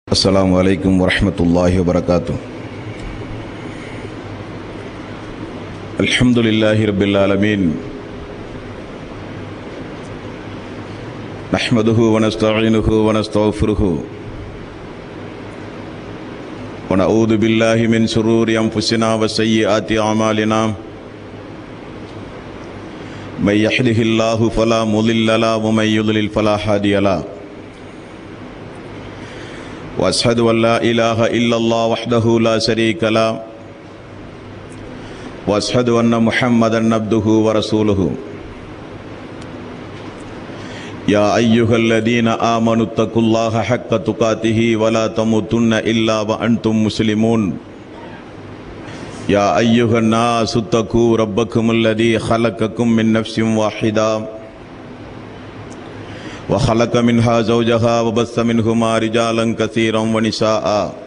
السلام عليكم ورحمة الله وبركاته الحمد لله رب العالمين نحمده ونستعينه ونستغفره ونعوذ بالله من شرور أنفسنا وسيئات أعمالنا من يحده الله فلا مضل له ومن يضلل فلا هادي له واشهد ان لا اله الا الله وحده لا شريك له واشهد ان محمدا عبده ورسوله يا ايها الذين امنوا اتقوا الله حق تقاته ولا تموتن الا وانتم مسلمون يا ايها الناس اتقوا ربكم الذي خلقكم من نفس واحده وخلق منها زوجها وبث منهما رجالا كثيرا ونساء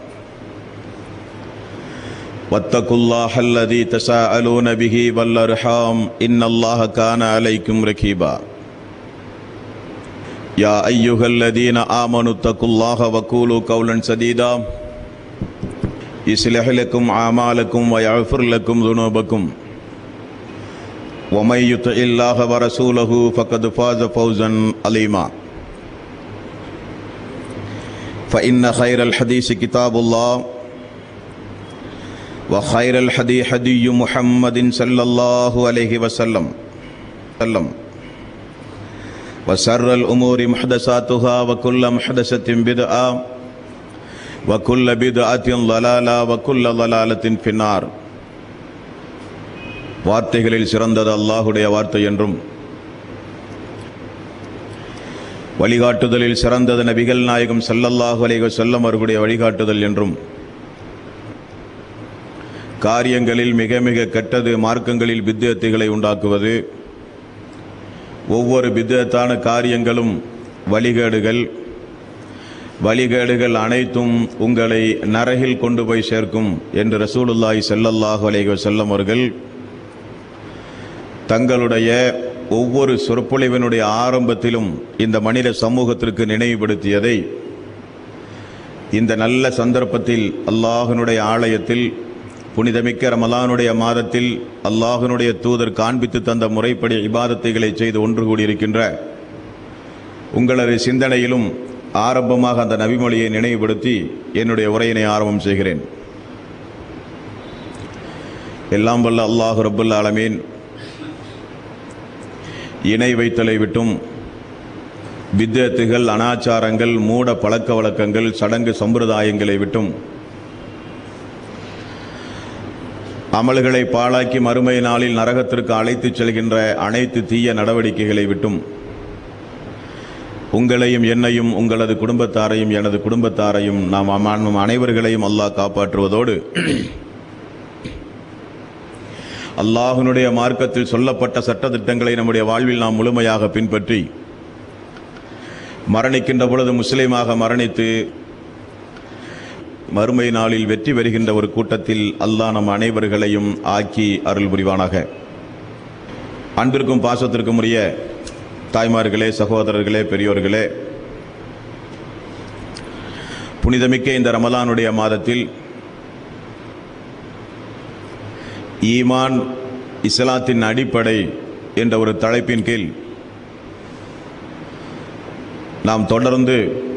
واتقوا الله الذي تساءلون به والارحام ان الله كان عليكم ركيبا يا ايها الذين امنوا اتقوا الله وقولوا قولا سديدا يصلح لكم اعمالكم ويغفر لكم ذنوبكم ومن يطع الله ورسوله فقد فاز فوزا عظيما فإن خير الحديث كتاب الله وخير الحدي حدي محمد صلى الله عليه وسلم وسلم وسر الأمور محدثاتها وكل محدثة بدعة وكل بدعة ضلالة وكل ضلالة في النار வார்த்தைகளில் சிறந்தது அல்லாஹுடைய வார்த்தை என்றும் வழிகாட்டுதலில் சிறந்தது நபிகள் நாயகம் சல்லல்லாஹு அலைஹி வஸல்லம் அவர்களுடைய வழிகாட்டுதல் என்றும் காரியங்களில் மிக மிக கெட்டது மார்க்கங்களில் பித்தியத்தைகளை உண்டாக்குவது ஒவ்வொரு பித்தியத்தான காரியங்களும் வழிகேடுகள் வழிகேடுகள் அனைத்தும் உங்களை நரகில் கொண்டு போய் சேர்க்கும் என்று ரசூலுல்லாஹி ஸல்லல்லாஹு அலைஹி வஸல்லம் அவர்கள் தங்களுடைய ஒவ்வொரு சொற்பொழிவினுடைய ஆரம்பத்திலும் இந்த மனித சமூகத்திற்கு நினைவுபடுத்தியதை இந்த நல்ல சந்தர்ப்பத்தில் அல்லாஹனுடைய ஆலயத்தில் புனிதமிக்க ரமலானுடைய மாதத்தில் அல்லாஹனுடைய தூதர் காண்பித்து தந்த முறைப்படி இபாதத்தைகளை செய்து ஒன்று கூடியிருக்கின்ற உங்களது சிந்தனையிலும் ஆரம்பமாக அந்த நபிமொழியை நினைவுபடுத்தி என்னுடைய உரையினை ஆரம்பம் செய்கிறேன் எல்லாம் வல்ல அல்லாஹு ரபுல் ஆலமீன் இணை வைத்தலை விட்டும் வித்தியத்துகள் அனாச்சாரங்கள் மூட பழக்க வழக்கங்கள் சடங்கு சம்பிரதாயங்களை விட்டும் அமல்களை பாழாக்கி மறுமை நாளில் நரகத்திற்கு அழைத்துச் செல்கின்ற அனைத்து தீய நடவடிக்கைகளை விட்டும் உங்களையும் என்னையும் உங்களது குடும்பத்தாரையும் எனது குடும்பத்தாரையும் நாம் அனைவர்களையும் அல்லாஹ் காப்பாற்றுவதோடு அல்லாஹனுடைய மார்க்கத்தில் சொல்லப்பட்ட சட்டத்திட்டங்களை நம்முடைய வாழ்வில் நாம் முழுமையாக பின்பற்றி மரணிக்கின்ற பொழுது முஸ்லீமாக மரணித்து மறுமை நாளில் வெற்றி பெறுகின்ற ஒரு கூட்டத்தில் அல்லாஹ் நம் அனைவர்களையும் ஆக்கி அருள் புரிவானாக அன்பிற்கும் பாசத்திற்கும் உரிய தாய்மார்களே சகோதரர்களே பெரியோர்களே புனிதமிக்க இந்த ரமலானுடைய மாதத்தில் ஈமான் இஸ்லாத்தின் அடிப்படை என்ற ஒரு தலைப்பின் கீழ் நாம் தொடர்ந்து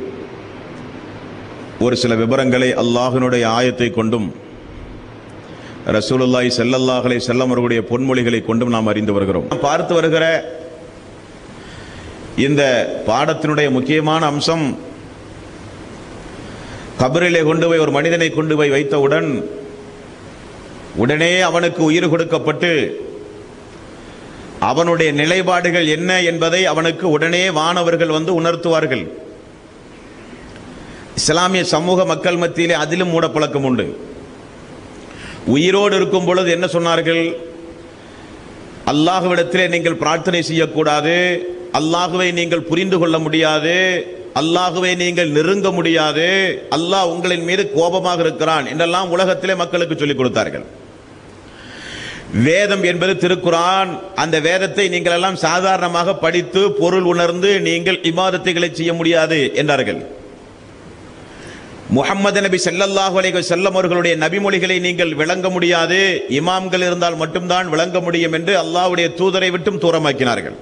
ஒரு சில விவரங்களை அல்லாஹினுடைய ஆயத்தை கொண்டும் ரசூலுல்லாய் செல்லல்லாஹலை செல்லமர்களுடைய பொன்மொழிகளை கொண்டும் நாம் அறிந்து வருகிறோம் பார்த்து வருகிற இந்த பாடத்தினுடைய முக்கியமான அம்சம் கபரிலே கொண்டு போய் ஒரு மனிதனை கொண்டு போய் வைத்தவுடன் உடனே அவனுக்கு உயிர் கொடுக்கப்பட்டு அவனுடைய நிலைப்பாடுகள் என்ன என்பதை அவனுக்கு உடனே வானவர்கள் வந்து உணர்த்துவார்கள் இஸ்லாமிய சமூக மக்கள் மத்தியிலே அதிலும் மூடப்பழக்கம் உண்டு உயிரோடு இருக்கும் பொழுது என்ன சொன்னார்கள் அல்லாஹுவிடத்திலே நீங்கள் பிரார்த்தனை செய்யக்கூடாது அல்லாஹுவை நீங்கள் புரிந்து கொள்ள முடியாது அல்லாஹுவை நீங்கள் நெருங்க முடியாது அல்லாஹ் உங்களின் மீது கோபமாக இருக்கிறான் என்றெல்லாம் உலகத்திலே மக்களுக்கு சொல்லிக் கொடுத்தார்கள் வேதம் என்பது திருக்குரான் அந்த வேதத்தை நீங்கள் எல்லாம் சாதாரணமாக படித்து பொருள் உணர்ந்து நீங்கள் இமாதத்தைகளை செய்ய முடியாது என்றார்கள் முஹம்மது நபி ஸல்லல்லாஹு அலைஹி வஸல்லம் அவர்களுடைய நபிமொழிகளை நீங்கள் விளங்க முடியாது இமாம்கள் இருந்தால் மட்டும்தான் விளங்க முடியும் என்று அல்லாஹ்வுடைய தூதரை விட்டும் தூரமாக்கினார்கள்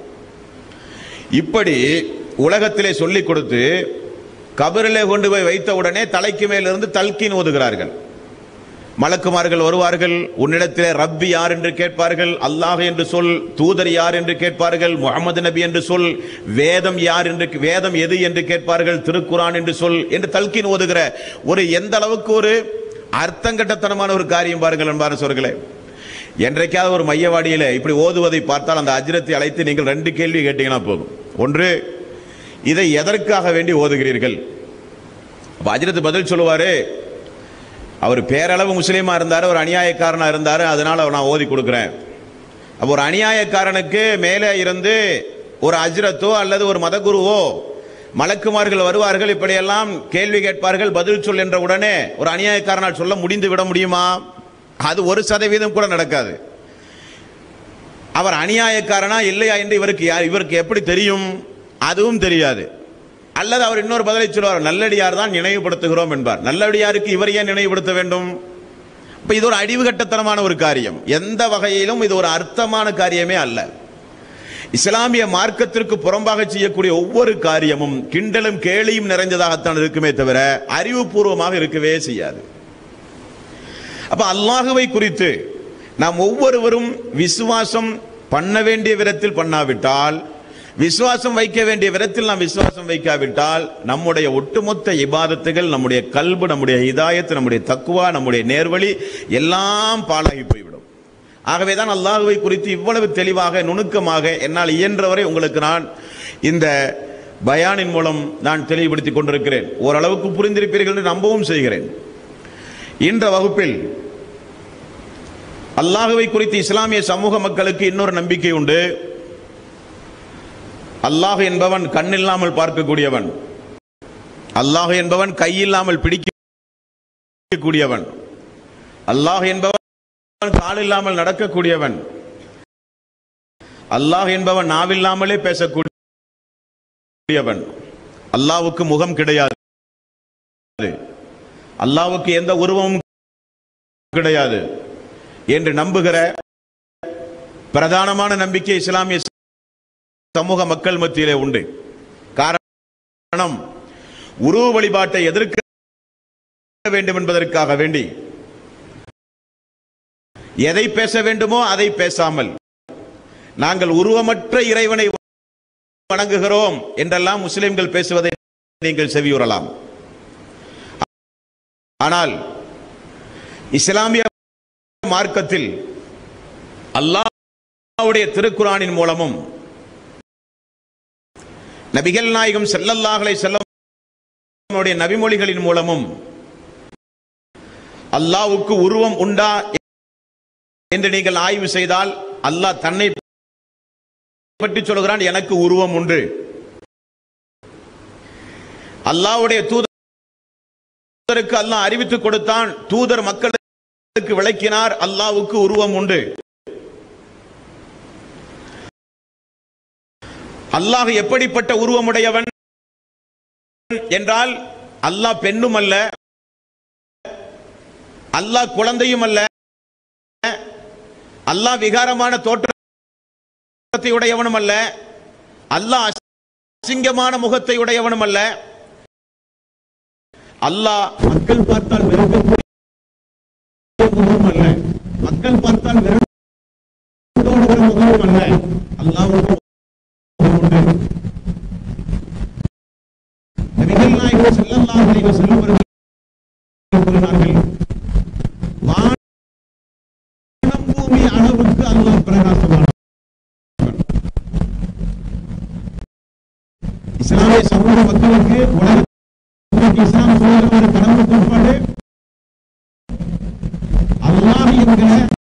இப்படி உலகத்திலே சொல்லிக் கொடுத்து கபரிலே கொண்டு போய் வைத்த உடனே தலைக்கு மேலிருந்து தல்கீன் ஓதுகிறார்கள் மலக்குமார்கள் வருவார்கள் உன்னிடத்திலே ரப்பி யார் என்று கேட்பார்கள் அல்லாஹ் என்று சொல் தூதர் யார் என்று கேட்பார்கள் முகமது நபி என்று சொல் வேதம் யார் என்று வேதம் எது என்று கேட்பார்கள் திருக்குரான் என்று சொல் என்று தல்கீன் ஓதுகிற ஒரு எந்த அளவுக்கு ஒரு அர்த்தங்கட்டத்தனமான ஒரு காரியம் பாருங்கள் என்பார் சொல்களே என்றைக்காவது ஒரு மையவாடியில் இப்படி ஓதுவதை பார்த்தால் அந்த அஜ்ரத்தை அழைத்து நீங்கள் ரெண்டு கேள்வி கேட்டீங்கன்னா போதும் ஒன்று இதை எதற்காக வேண்டி ஓதுகிறீர்கள் அப்ப அஜ்ரத் பதில் சொல்லுவாரு அவர் பேரளவு முஸ்லீமா இருந்தார் ஒரு அநியாயக்காரனா இருந்தார் அதனால நான் ஓதி கொடுக்குறேன் அப்போ ஒரு அநியாயக்காரனுக்கு மேலே இருந்து ஒரு அஜ்ரத்தோ அல்லது ஒரு மதகுருவோ மலக்குமார்கள் வருவார்கள் இப்படியெல்லாம் கேள்வி கேட்பார்கள் பதில் சொல் என்ற உடனே ஒரு அநியாயக்காரனால் சொல்ல முடிந்து விட முடியுமா அது ஒரு சதவீதம் கூட நடக்காது அவர் அநியாயக்காரனா இல்லையா என்று இவருக்கு யா- இவருக்கு எப்படி தெரியும் அதுவும் தெரியாது அல்லது அவர் இன்னொரு பதிலை சொல்வார் நல்லடியார் தான் நினைவுபடுத்துகிறோம் என்பார் நல்லடியாருக்கு இவர் ஏன் நினைவுபடுத்த வேண்டும் இப்ப இது ஒரு அழிவு கட்டத்தனமான ஒரு காரியம் எந்த வகையிலும் இது ஒரு அர்த்தமான காரியமே அல்ல இஸ்லாமிய மார்க்கத்திற்கு புறம்பாக செய்யக்கூடிய ஒவ்வொரு காரியமும் கிண்டலும் கேலியும் நிறைந்ததாகத்தான் இருக்குமே தவிர அறிவுபூர்வமாக இருக்கவே செய்யாது அப்ப அல்லாஹுவை குறித்து நாம் ஒவ்வொருவரும் விசுவாசம் பண்ண வேண்டிய விதத்தில் பண்ணாவிட்டால் விசுவாசம் வைக்க வேண்டிய விதத்தில் நாம் விசுவாசம் வைக்காவிட்டால் நம்முடைய ஒட்டுமொத்த இபாதத்துகள் நம்முடைய கல்பு நம்முடைய ஹிதாயத் நம்முடைய தக்குவா நம்முடைய நேர்வழி எல்லாம் பாழாகி போய்விடும் ஆகவே தான் அல்லாஹுவை குறித்து இவ்வளவு தெளிவாக நுணுக்கமாக என்னால் இயன்றவரை உங்களுக்கு நான் இந்த பயானின் மூலம் நான் தெளிவுபடுத்திக் கொண்டிருக்கிறேன் ஓரளவுக்கு புரிந்திருப்பீர்கள் என்று நம்பவும் செய்கிறேன் இன்ற வகுப்பில் அல்லாஹுவை குறித்து இஸ்லாமிய சமூக மக்களுக்கு இன்னொரு நம்பிக்கை உண்டு அல்லாஹ் என்பவன் கண்ணில்லாமல் பார்க்கக்கூடியவன் அல்லாஹ் என்பவன் கையில்லாமல் பிடிக்கக்கூடியவன் அல்லாஹ் என்பவன் கால் இல்லாமல் நடக்கக்கூடியவன் அல்லாஹ் என்பவன் நாவில்லாமலே பேசக்கூடியவன் அல்லாஹ்வுக்கு முகம் கிடையாது அல்லாஹ்வுக்கு எந்த உருவமும் கிடையாது என்று நம்புகிற பிரதானமான நம்பிக்கை இஸ்லாமிய சமூக மக்கள் மத்தியிலே உண்டு காரணம் உருவ வழிபாட்டை எதிர்க்க வேண்டும் என்பதற்காக வேண்டி எதை பேச வேண்டுமோ அதை பேசாமல் நாங்கள் உருவமற்ற இறைவனை வணங்குகிறோம் என்றெல்லாம் முஸ்லிம்கள் பேசுவதை நீங்கள் செவியுறலாம் ஆனால் இஸ்லாமிய மார்க்கத்தில் அல்லாஹ்வுடைய திருக்குரானின் மூலமும் நபிகள் நாயகம் செல்லல்லாஹலை செல்லம் நபிமொழிகளின் மூலமும் அல்லாஹ்வுக்கு உருவம் உண்டா என்று நீங்கள் ஆய்வு செய்தால் அல்லாஹ் தன்னை பற்றி சொல்கிறான் எனக்கு உருவம் உண்டு அல்லாஹ்வுடைய தூதருக்கு அல்லாஹ் அறிவித்துக் கொடுத்தான் தூதர் மக்களுக்கு விளக்கினார் அல்லாஹ்வுக்கு உருவம் உண்டு அல்லாஹ் எப்படிப்பட்ட உருவமுடையவன் என்றால் அல்லாஹ் பெண்ணும் அல்ல அல்லாஹ் குழந்தையும் அல்ல அல்லாஹ் விகாரமான தோற்றத்தை உடையவனும் அல்ல அல்லாஹ் அசிங்கமான முகத்தை உடையவனும் அல்ல அல்லாஹ் மக்கள் பார்த்தால் வெறுக்கக்கூடிய முகமும் அல்ல மக்கள் பார்த்தால் வெறுக்கோடுகிற முகமும் அல்ல அல்லாஹ் நபிகள் நாயகம் ஸல்லல்லாஹு அலைஹி வஸல்லம் அவர்கள் கூறினார்கள் வானம் பூமி அளவுக்கு அல்லாஹ் பிரகாசமானவன் இஸ்லாமிய சமூக மக்களுக்கு உலகத்திற்கு இஸ்லாம் சொல்லுகிற ஒரு கடமை கோட்பாடு அல்லாஹ் என்கிற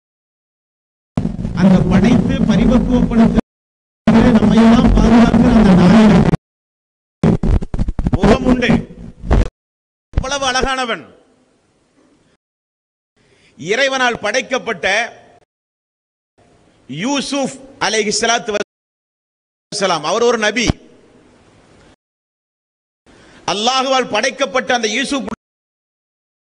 அந்த படைத்து பரிபக்குவப்படுத்த நம்மை எல்லாம் பாதுகாக்கிற அந்த நாயகன் முகம் உண்டு எவ்வளவு அழகானவன் இறைவனால் படைக்கப்பட்ட யூசுப் அலைஹி ஸலாத்து வஸலாம் அவர் ஒரு நபி அல்லாஹுவால் படைக்கப்பட்ட அந்த யூசுப்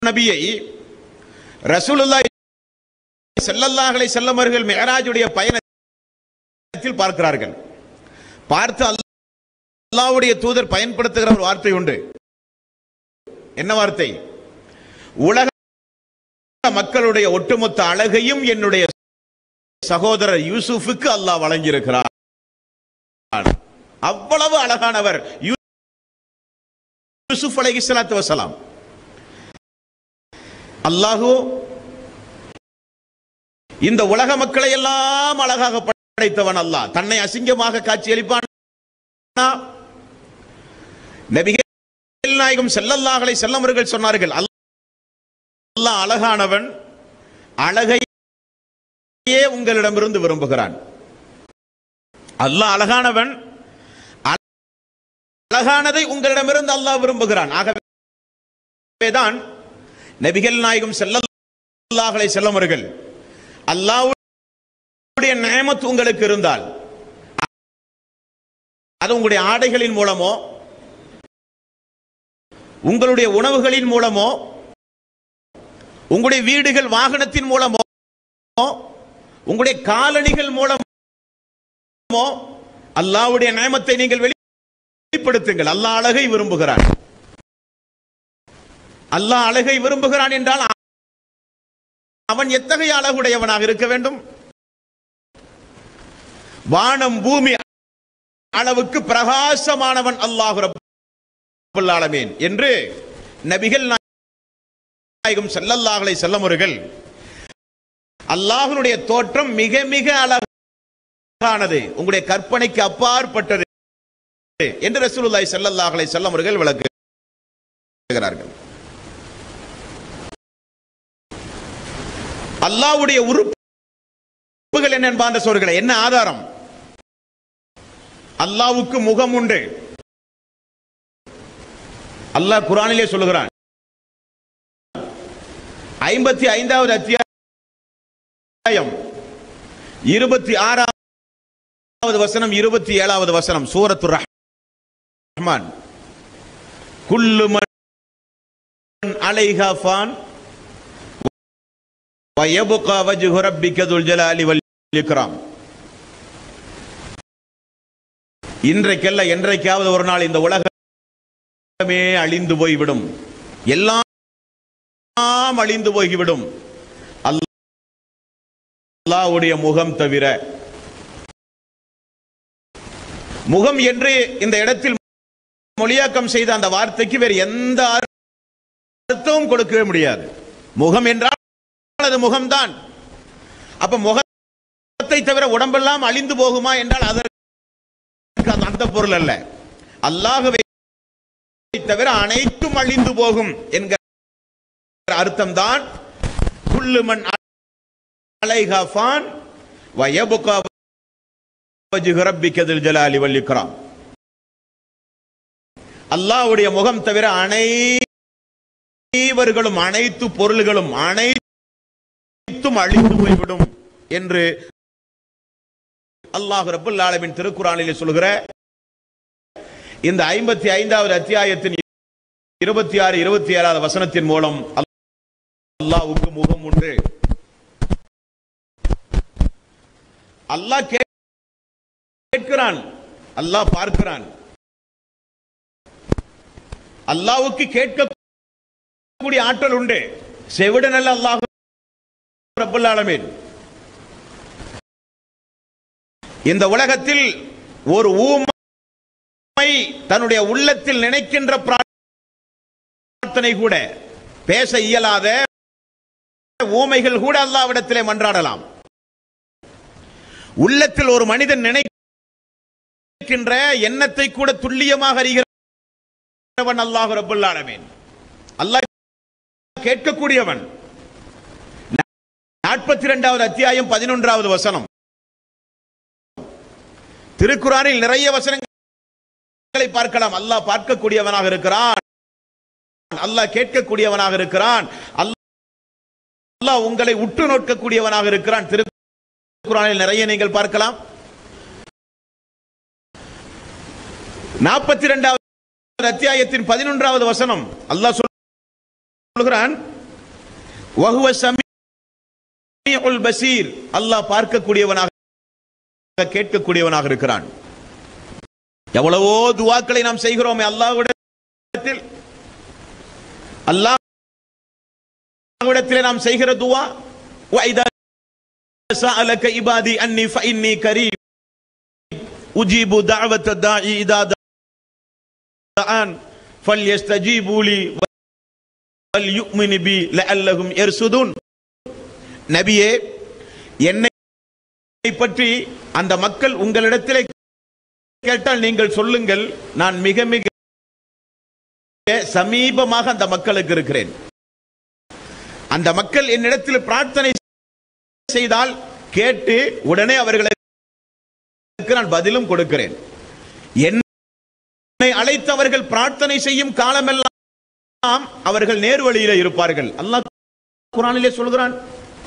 நபியை ரசூலுல்லாஹி ஸல்லல்லாஹு அலைஹி வஸல்லம் அவர்கள் மிஅராஜுடைய பயணத்தில் பார்க்கிறார்கள் பார்த்து அல்லாஹ்வுடைய தூதர் பயன்படுத்துகிற ஒரு வார்த்தை உண்டு என்ன வார்த்தை உலக மக்களுடைய ஒட்டுமொத்த அழகையும் என்னுடைய சகோதரர் யூசுஃபுக்கு அல்லாஹ் வழங்கியிருக்கிறார் அவ்வளவு அழகானவர் யூ- யூசுப் அலைஹிஸ்ஸலாத்து வஸலாம் அல்லாஹு இந்த உலக மக்களை எல்லாம் அழகாக படைத்தவன் அல்லாஹ் தன்னை அசிங்கமாக காட்சியளிப்பான் நபிகள் நாயகம் ஸல்லல்லாஹு அலைஹி வஸல்லம் அவர்கள் சொன்னார்கள் அல்லாஹ் அழகானவன் அழகையே உங்களிடமிருந்து விரும்புகிறான் அல்லாஹ் அழகானவன் அழகானதை உங்களிடமிருந்து அல்லாஹ் விரும்புகிறான் ஆகவேதான் நபிகள் நாயகம் ஸல்லல்லாஹு அலைஹி வஸல்லம் அவர்கள் அல்லாஹ்வுடைய நியமத் உங்களுக்கு இருந்தால் அது உங்களுடைய ஆடைகளின் மூலமோ உங்களுடைய உணவுகளின் மூலமோ உங்களுடைய வீடுகள் வாகனத்தின் மூலமோ உங்களுடைய காலணிகள் மூலமோ அல்லாஹ்வுடைய நியமத்தை நீங்கள் வெளிப்படுத்துங்கள் அல்லாஹ் அழகை விரும்புகிறான் அல்லாஹ் அழகை விரும்புகிறான் என்றால் அவன் எத்தகைய அழகுடையவனாக இருக்க வேண்டும் வானம் பூமி அளவுக்கு பிரகாசமானவன் அல்லாஹ் ரப்பல் ஆலமீன் என்று நபிகள் நாயகம் ஸல்லல்லாஹு அலைஹி வஸல்லம் அவர்கள் அல்லாஹ்வுடைய தோற்றம் மிக மிக அழகானது உங்களுடைய கற்பனைக்கு அப்பாற்பட்டது என்று ரசூலுல்லாஹி ஸல்லல்லாஹு அலைஹி வஸல்லம் அவர்கள் விளக்குகிறார்கள் அல்லாஹ்வுடைய உறுப்புகள் என்ன என்பான்ற சோர்களே என்ன ஆதாரம் அல்லாஹ்வுக்கு முகம் உண்டு அல்லாஹ் குரானிலே சொல்லுகிறான் ஐம்பத்தி ஐந்தாவது அத்தியாயம் இருபத்தி ஆறாவது வசனம் இருபத்தி ஏழாவது வசனம் சூரத்து ரஹ்மான் குல்லு மன் அலைஹா ஃபான் ويبقى وجه ربك ذو الجلال والإكرام இன்றைக்கல்ல என்றைக்காவது ஒரு நாள் இந்த உலகமே அழிந்து போய்விடும் எல்லாம் அழிந்து போய்விடும் அல்லாஹ்வுடைய முகம் தவிர முகம் என்று இந்த இடத்தில் மொழியாக்கம் செய்த அந்த வார்த்தைக்கு வேறு எந்த அர்த்தமும் கொடுக்கவே முடியாது முகம் என்றால் அது முகம்தான் அப்ப முகத்தை தவிர உடம்பெல்லாம் அழிந்து போகுமா என்றால் அதற்கு அது அந்த பொருள் அல்ல அல்லாஹுவை தவிர அனைத்தும் அழிந்து போகும் என்கிற அர்த்தம் தான் குல்லுமன் அலைஹாஃபான் வயபுகா வஜ்ஹு ரப்பிக தில் ஜலாலி வல் இக்ராம் அல்லாஹ்வுடைய முகம் தவிர அனைவர்களும் அனைத்து பொருள்களும் அனைத்தும் அழிந்து போய்விடும் என்று அல்லாஹ் ரப்பல் ஆலமின் திருக்குறானிலே சொல்கிற இந்த ஐம்பத்தி ஐந்தாவது அத்தியாயத்தின் இருபத்தி ஆறு இருபத்தி ஏழாவது வசனத்தின் மூலம் அல்லாஹ்வுக்கு முகம் உண்டு அல்லாஹ் கேட்கிறான் அல்லாஹ் பார்க்கிறான் அல்லாஹ்வுக்கு கேட்கக்கூடிய ஆற்றல் உண்டு செவிடன் அல்ல அல்லாஹ் ரப்பல் ஆலமீன் இந்த உலகத்தில் ஒரு ஊமை தன்னுடைய உள்ளத்தில் நினைக்கின்ற பிரார்த்தனை கூட பேச இயலாத ஊமைகள் கூட அல்லாவிடத்திலே மன்றாடலாம் உள்ளத்தில் ஒரு மனிதன் நினைக்கின்ற எண்ணத்தை கூட துல்லியமாக அறிகிறவன் அல்லாஹ் ரப்பல் ஆலமீன் அல்லாஹ் கேட்கக்கூடியவன் நாற்பத்தி இரண்டாவது அத்தியாயம் பதினொன்றாவது வசனம் திருக்குறானில் நிறைய வசனங்களை பார்க்கலாம் அல்லாஹ் பார்க்கக்கூடியவனாக இருக்கிறான் அல்லாஹ் கேட்கக்கூடியவனாக இருக்கிறான் அல்லாஹ் உங்களை உற்று நோக்கக்கூடியவனாக இருக்கிறான் திருக்குறானில் நிறைய நீங்கள் பார்க்கலாம் நாற்பத்தி இரண்டாவது அத்தியாயத்தின் பதினொன்றாவது வசனம் அல்லாஹ் சொல்கிறான் வஹுவ சமீஉல் பசீர் அல்லாஹ் பார்க்கக்கூடியவனாக கேட்கக்கூடியவனாக இருக்கிறான் எவ்வளவோ துவாக்களை நாம் செய்கிறோமே அல்லாஹ்விடத்தில் அல்லாஹ்விடத்திலே நாம் செய்கிற துவா وَإِذَا سَأَلَكَ عِبَادِي أَنِّي فَإِنِّي قَرِيبٌ أُجِيبُ دَعْوَةَ الدَّاعِ إِذَا دَعَانِ فَلْيَسْتَجِيبُوا لِي وَلْيُؤْمِنُوا بِي لَعَلَّهُمْ يَرْشُدُونَ நபியே என்னை பற்றி அந்த மக்கள் உங்களிடத்திலே கேட்டால் நீங்கள் சொல்லுங்கள் நான் மிக மிக சமீபமாக அந்த மக்களுக்கு இருக்கிறேன் அந்த மக்கள் என்னிடத்தில் பிரார்த்தனை செய்தால் கேட்டு உடனே அவர்களுக்கு நான் பதிலும் கொடுக்கிறேன் என்னை அழைத்தவர்கள் பிரார்த்தனை செய்யும் காலமெல்லாம் அவர்கள் நேர்வழியில இருப்பார்கள் அல்லாஹ் குரானிலே சொல்கிறான்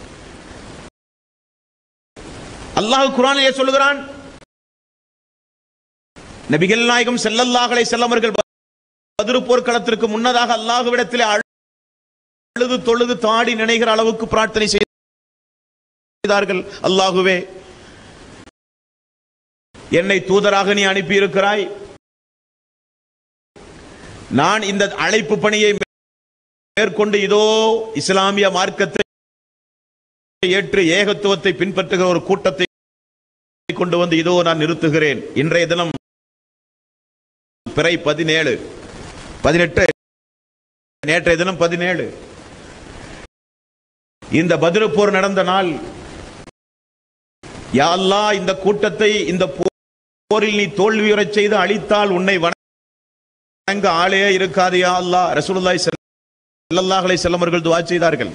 அல்லாஹ் குரானிலே சொல்கிறான் நபிகள் நாயகம் செல்லல்லாஹலை செல்லவர்கள் பதிரு போர்க்களத்திற்கு முன்னதாக அல்லாஹுவிடத்திலே அழுது தொழுது தாடி நினைகிற அளவுக்கு பிரார்த்தனை செய்தார்கள் அல்லாஹுவே என்னை தூதராக நீ அனுப்பி இருக்கிறாய் நான் இந்த அழைப்பு பணியை மேற்கொண்டு இதோ இஸ்லாமிய மார்க்கத்தை ஏற்று ஏகத்துவத்தை பின்பற்றுகிற ஒரு கூட்டத்தை கொண்டு வந்து இதோ நான் நிறுத்துகிறேன் இன்றைய தினம் பிறை பதினேழு பதினெட்டு நேற்றைய தினம் பதினேழு இந்த பதிரு போர் நடந்த நாள் யா அல்லாஹ் இந்த கூட்டத்தை இந்த போரில் நீ தோல்வியுறச் செய்து அழித்தால் உன்னை வணங்க ஆளே இருக்காது யா அல்லாஹ் ரசூலுல்லாஹி ஸல்லல்லாஹு அலைஹி வஸல்லம் அவர்கள் துஆ செய்தார்கள்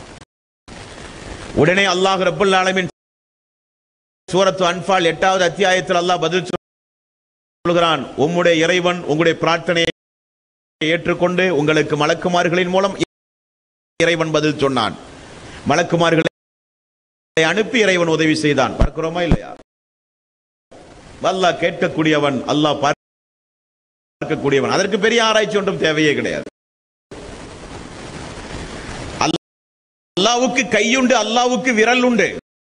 உடனே அல்லாஹ் ரப்பல் ஆலமீன் சூரத்து அன்பால் எட்டாவது அத்தியாயத்தில் அல்லாஹ் பதில் சொல்கிறான் உம்முடைய இறைவன் உங்களுடைய பிரார்த்தனையை ஏற்றுக்கொண்டு உங்களுக்கு மலக்குமார்களின் மூலம் இறைவன் பதில் சொன்னான் மலக்குமார்களை அனுப்பி இறைவன் உதவி செய்தான் பார்க்கிறோமா இல்லையா அல்லாஹ் கேட்கக்கூடியவன் அல்லாஹ் பார்க்கக்கூடியவன் அதற்கு பெரிய ஆராய்ச்சி ஒன்றும் தேவையே கிடையாது அல்லாவுக்கு கையுண்டு அல்லாவுக்கு விரல் உண்டு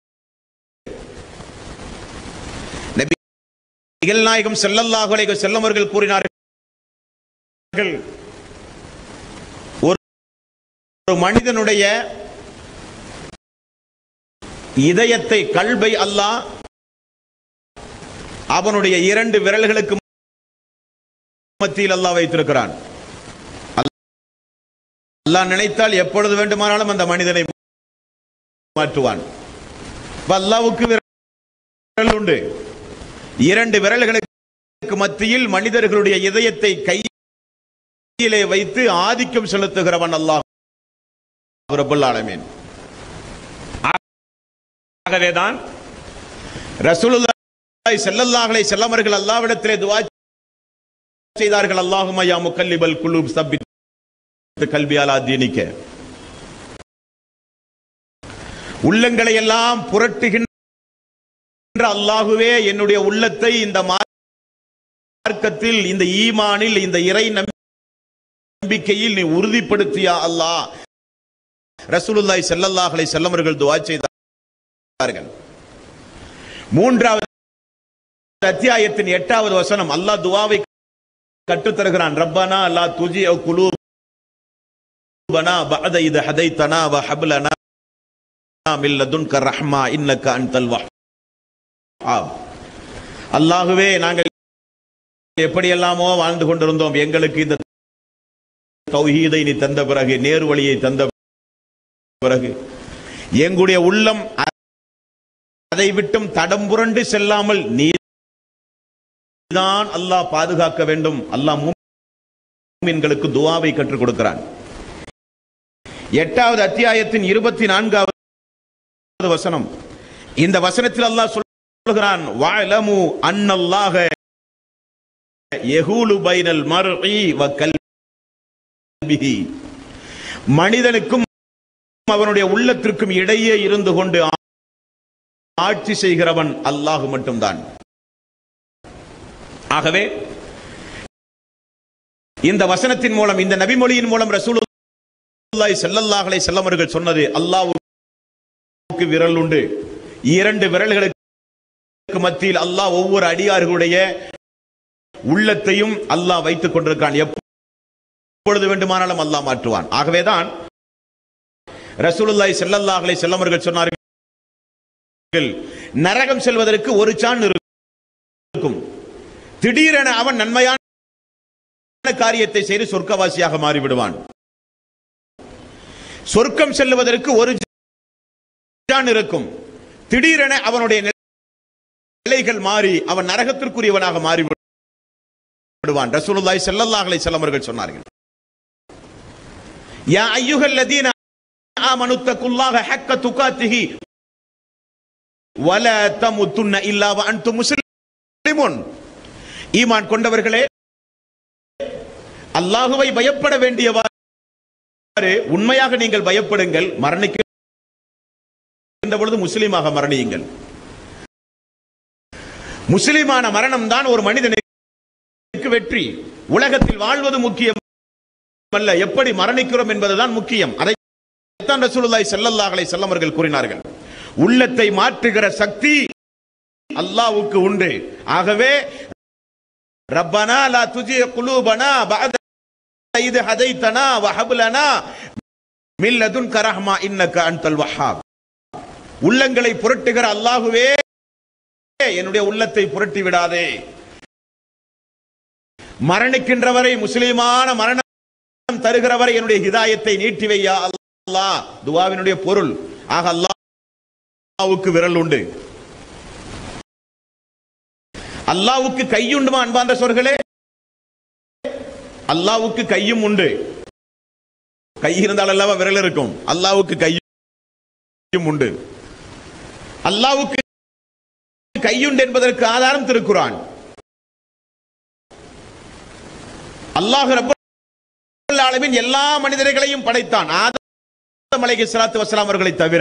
நபிகள் நாயகம் செல்லல்லாஹு அலைஹி வஸல்லம் அவர்கள் கூறினார்கள் ஒரு ஒரு மனிதனுடைய இதயத்தை கல்வை அல்லாஹ் அவனுடைய இரண்டு விரல்களுக்கு மத்தியில் அல்லாஹ் வைத்திருக்கிறான் அல்லாஹ் நினைத்தால் எப்பொழுது வேண்டுமானாலும் அந்த மனிதனை மாற்றுவான் அல்லாவுக்கு விரல் உண்டு இரண்டு விரல்களுக்கு மத்தியில் மனிதர்களுடைய இதயத்தை கையிலே வைத்து ஆதிக்கம் செலுத்துகிறவன் அல்லாஹ் ரபுல் ஆலமீன் ஆகவேதான் ரசூலுல்லாஹி ஸல்லல்லாஹு அலைஹி வஸல்லம் அவர்கள் அல்லாஹ்விடத்திலே துஆ செய்தார்கள் அல்லாஹும்ம யா முகல்லிபல் குலூப் சப்பித் கல்வி அலா தீனிக்க உள்ளங்களை எல்லாம் புரட்டுகின்ற அல்லாஹுவே என்னுடைய உள்ளத்தை இந்த மார்க்கத்தில் இந்த ஈமானில் இந்த இறை நம்பிக்கையில் நீ உறுதிப்படுத்தியா அல்லாஹ் ரசூலுல்லாஹி ஸல்லல்லாஹு அலைஹி வஸல்லம் அவர்கள் துஆ செய்தார்கள் மூன்றாவது அத்தியாயத்தின் எட்டாவது வசனம் அல்லாஹ் துஆவை கற்றுத் தருகிறான் ரப்பனா லா துஜி குலூபனா பஅத இத ஹதைத்தனா வ ஹப்லனா மின் லதுன்க ரஹ்மா இன்னக அன்தல் வஹ்ஹாப் அல்லாஹ்வே நாங்கள் எப்படியெல்லாமோ வாழ்ந்து கொண்டிருந்தோம் எங்களுக்கு இந்த தௌஹீதை நீ தந்த பிறகு நேரு வழியை தந்த பிறகு எங்களுடைய உள்ளம் அதை விட்டும் தடம் புரண்டு செல்லாமல் நீதான் அல்லாஹ் பாதுகாக்க வேண்டும் அல்லாஹ் மூமின்களுக்கு துவாவை கற்றுக் கொடுக்கிறான் எட்டாவது அத்தியாயத்தின் இருபத்தி நான்காவது வசனம் இந்த வசனத்தில் அல்லாஹ் சொல்லுகிறான் வஅலமு அன்னல்லாஹ யஹூலு பைனல் மர்இ வ கல்பிஹி மனிதனுக்கும் அவனுடைய உள்ளத்திற்கும் இடையே இருந்து கொண்டு ஆட்சி செய்கிறவன் அல்லாஹ் மட்டும்தான் ஆகவே இந்த வசனத்தின் மூலம் இந்த நபிமொழியின் மூலம் ரசூல் ரசூலுல்லாஹி ஸல்லல்லாஹு அலைஹி வஸல்லம் அவர்கள் சொன்னது அல்லாஹ்வுக்கு விரல் உண்டு இரண்டு விரல்களுக்கு மத்தியில் அல்லாஹ் ஒவ்வொரு அடியார்களுடைய உள்ளத்தையும் அல்லாஹ் வைத்துக் கொண்டிருக்கான் எப்பொழுது வேண்டுமானாலும் அல்லாஹ் மாற்றுவான் ஆகவேதான் ரசூலுல்லாஹி ஸல்லல்லாஹு அலைஹி வஸல்லம் அவர்கள் சொன்னார்கள் நரகம் செல்வதற்கு ஒரு சான் இருக்கும் திடீரென அவன் நன்மையான காரியத்தை செய்து சொர்க்கவாசியாக மாறிவிடுவான் சொர்க்கம் செல்லுவதற்கு ஒரு ஜான் இருக்கும் திடீரென அவனுடைய நிலைகள் மாறி அவன் நரகத்திற்குரியவனாக மாறி விடுவான் ரசூலுல்லாஹி ஸல்லல்லாஹு அலைஹி வஸல்லம் அவர்கள் சொன்னார்கள் யா அய்யுஹல்லதீன ஆமனு தக்குல்லாஹ ஹக்க துகாத்திஹி வல தமுத்துன்ன இல்லா வ அன்தும் முஸ்லிமுன் ஈமான் கொண்டவர்களே அல்லாஹுவை பயப்பட வேண்டியவாறு உண்மையாக நீங்கள் பயப்படுங்கள் மரணிக்கின்ற பொழுது முஸ்லீமாக மரணியுங்கள் முஸ்லிமான மரணம் தான் ஒரு மனிதனுக்கு வெற்றி உலகத்தில் வாழ்வது முக்கியம் அல்ல எப்படி மரணிக்கிறோம் என்பதுதான் முக்கியம் அதைத்தான் ரசூலுல்லாஹி ஸல்லல்லாஹு அலைஹி வஸல்லம் அவர்கள் கூறினார்கள் உள்ளத்தை மாற்றுகிற சக்தி அல்லாஹ்வுக்கு உண்டு ஆகவே ரப்பனா லா துஜி குலூபனா பஅத இத ஹதைத்தனா வஹப் லனா மின் லதுன்க ரஹ்மா இன்னக அன்தல் வஹ்ஹாப் உள்ளங்களை புரட்டுகிற அல்லாஹுவே என்னுடைய உள்ளத்தை புரட்டி விடாதே மரணிக்கின்றவரை முஸ்லிமான மரணம் தருகிறவரை என்னுடைய ஹிதாயத்தை நீட்டி வையா அல்லாஹ் துவாவினுடைய பொருள் ஆக அல்லாஹ்வுக்கு விரல் உண்டு அல்லாஹ்வுக்கு கையுண்டுமா அன்பார்ந்த சொர்களே அல்லாஹ்வுக்கு கையும் உண்டு கை இருந்தால் அல்லவா விரல் இருக்கும் அல்லாஹ்வுக்கு கையும் உண்டு அல்லாஹ்வுக்கு கையுண்டு என்பதற்கு ஆதாரம் திருக்குறான் அல்லாஹ் ரப்பல் ஆலமீன் எல்லா மனிதர்களையும் படைத்தான் ஆதம் அலைஹிஸ்ஸலாத்து வஸலாம் அவர்களை தவிர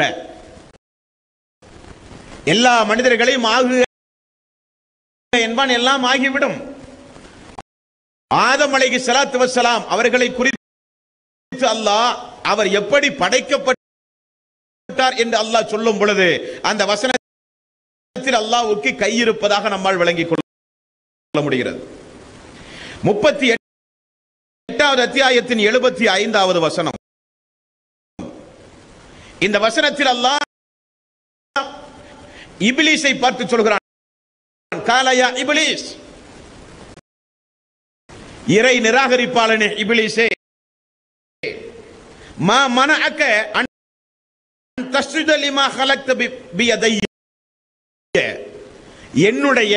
எல்லா மனிதர்களையும் ஆகு என்பான் எல்லாம் ஆகிவிடும் ஆதம் அலைஹிஸ்ஸலாத்து வஸலாம் அவர்களை குறித்து அல்லாஹ் அவர் எப்படி படைக்கப்பட்டார் என்று அல்லாஹ் சொல்லும் பொழுது அந்த வசனத்தில் அல்லாஹ்வுக்கு கை இருப்பதாக நம்மால் விளங்கிக் கொள்ள முடிகிறது முப்பத்தி எட்டாவது அத்தியாயத்தின் எழுபத்தி ஐந்தாவது வசனம் இந்த வசனத்தில் அல்லாஹ் இபிலிஸை பார்த்து சொல்கிறான் காலையா இபிலிஸ் இறை நிராகரிப்பாளனே இபிலிஸே மா மனஅக்க அன் தஸ்ஜுத லிமா خلقت பியதைய என்னுடைய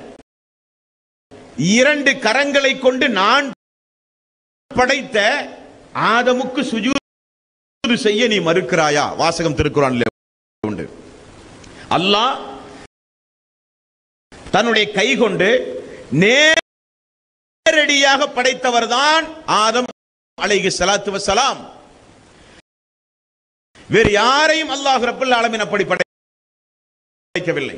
இரண்டு கரங்களை கொண்டு நான் படைத்த ஆதமுக்கு சுஜூது செய்ய நீ மறுக்கிறாயா வாசகம் திருக்குறான்ல உண்டு அல்லாஹ் தன்னுடைய கை கொண்டு நேரடியாக படைத்தவர்தான் ஆதம் அலைஹி ஸலாத்து வஸலாம் வேறு யாரையும் அல்லாஹ் ரப்பல் ஆலமீன் அப்படி படைக்கவில்லை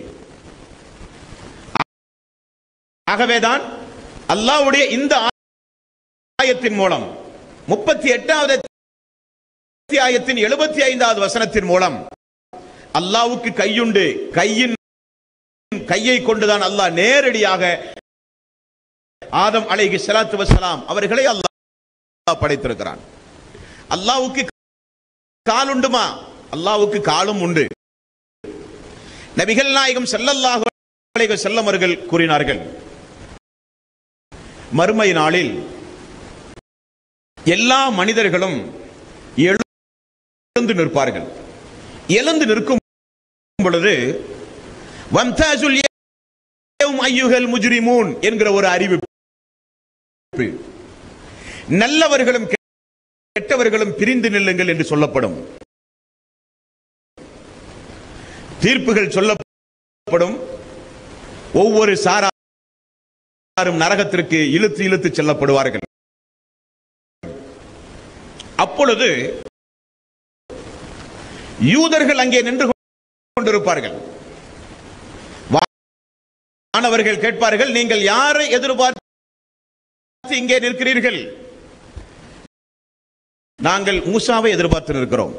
ஆகவேதான் அல்லாஹ்வுடைய இந்த ஆயத்தின் மூலம் முப்பத்தி எட்டாவது அத்தியாயத்தின் எழுபத்தி ஐந்தாவது வசனத்தின் மூலம் அல்லாஹ்வுக்கு கையுண்டு கையின் கையை கொண்டுதான் அல்லாஹ் நேரடியாக ஆதம் அலைஹி ஸலாத்து வஸலாம் அவர்களை அல்லாஹ் படைத்திருக்கிறான் அல்லாஹ்வுக்கு காலுண்டுமா அல்லாஹ்வுக்கு காலும் உண்டு நபிகள் நாயகம் ஸல்லல்லாஹு அலைஹி வஸல்லம் அவர்கள் கூறினார்கள் மறுமை நாளில் எல்லா மனிதர்களும் எழுந்து நிற்பார்கள் எழுந்து நிற்கும் பொழுது வம்தாசுல் யௌம் அய்யுஹல் முஜ்ரிமூன் என்கிற ஒரு அறிவிப்பு நல்லவர்களும் கெட்டவர்களும் பிரிந்து நில்லுங்கள் என்று சொல்லப்படும் தீர்ப்புகள் சொல்லப்படும் ஒவ்வொரு சாராரும் நரகத்திற்கு இழுத்து இழுத்து செல்லப்படுவார்கள் அப்பொழுது யூதர்கள் அங்கே நின்று கொண்டிருப்பார்கள் மாணவர்கள் கேட்பார்கள் நீங்கள் யாரை எதிர்பார்த்து இங்கே நிற்கிறீர்கள் நாங்கள் மூசாவை எதிர்பார்த்து இருக்கிறோம்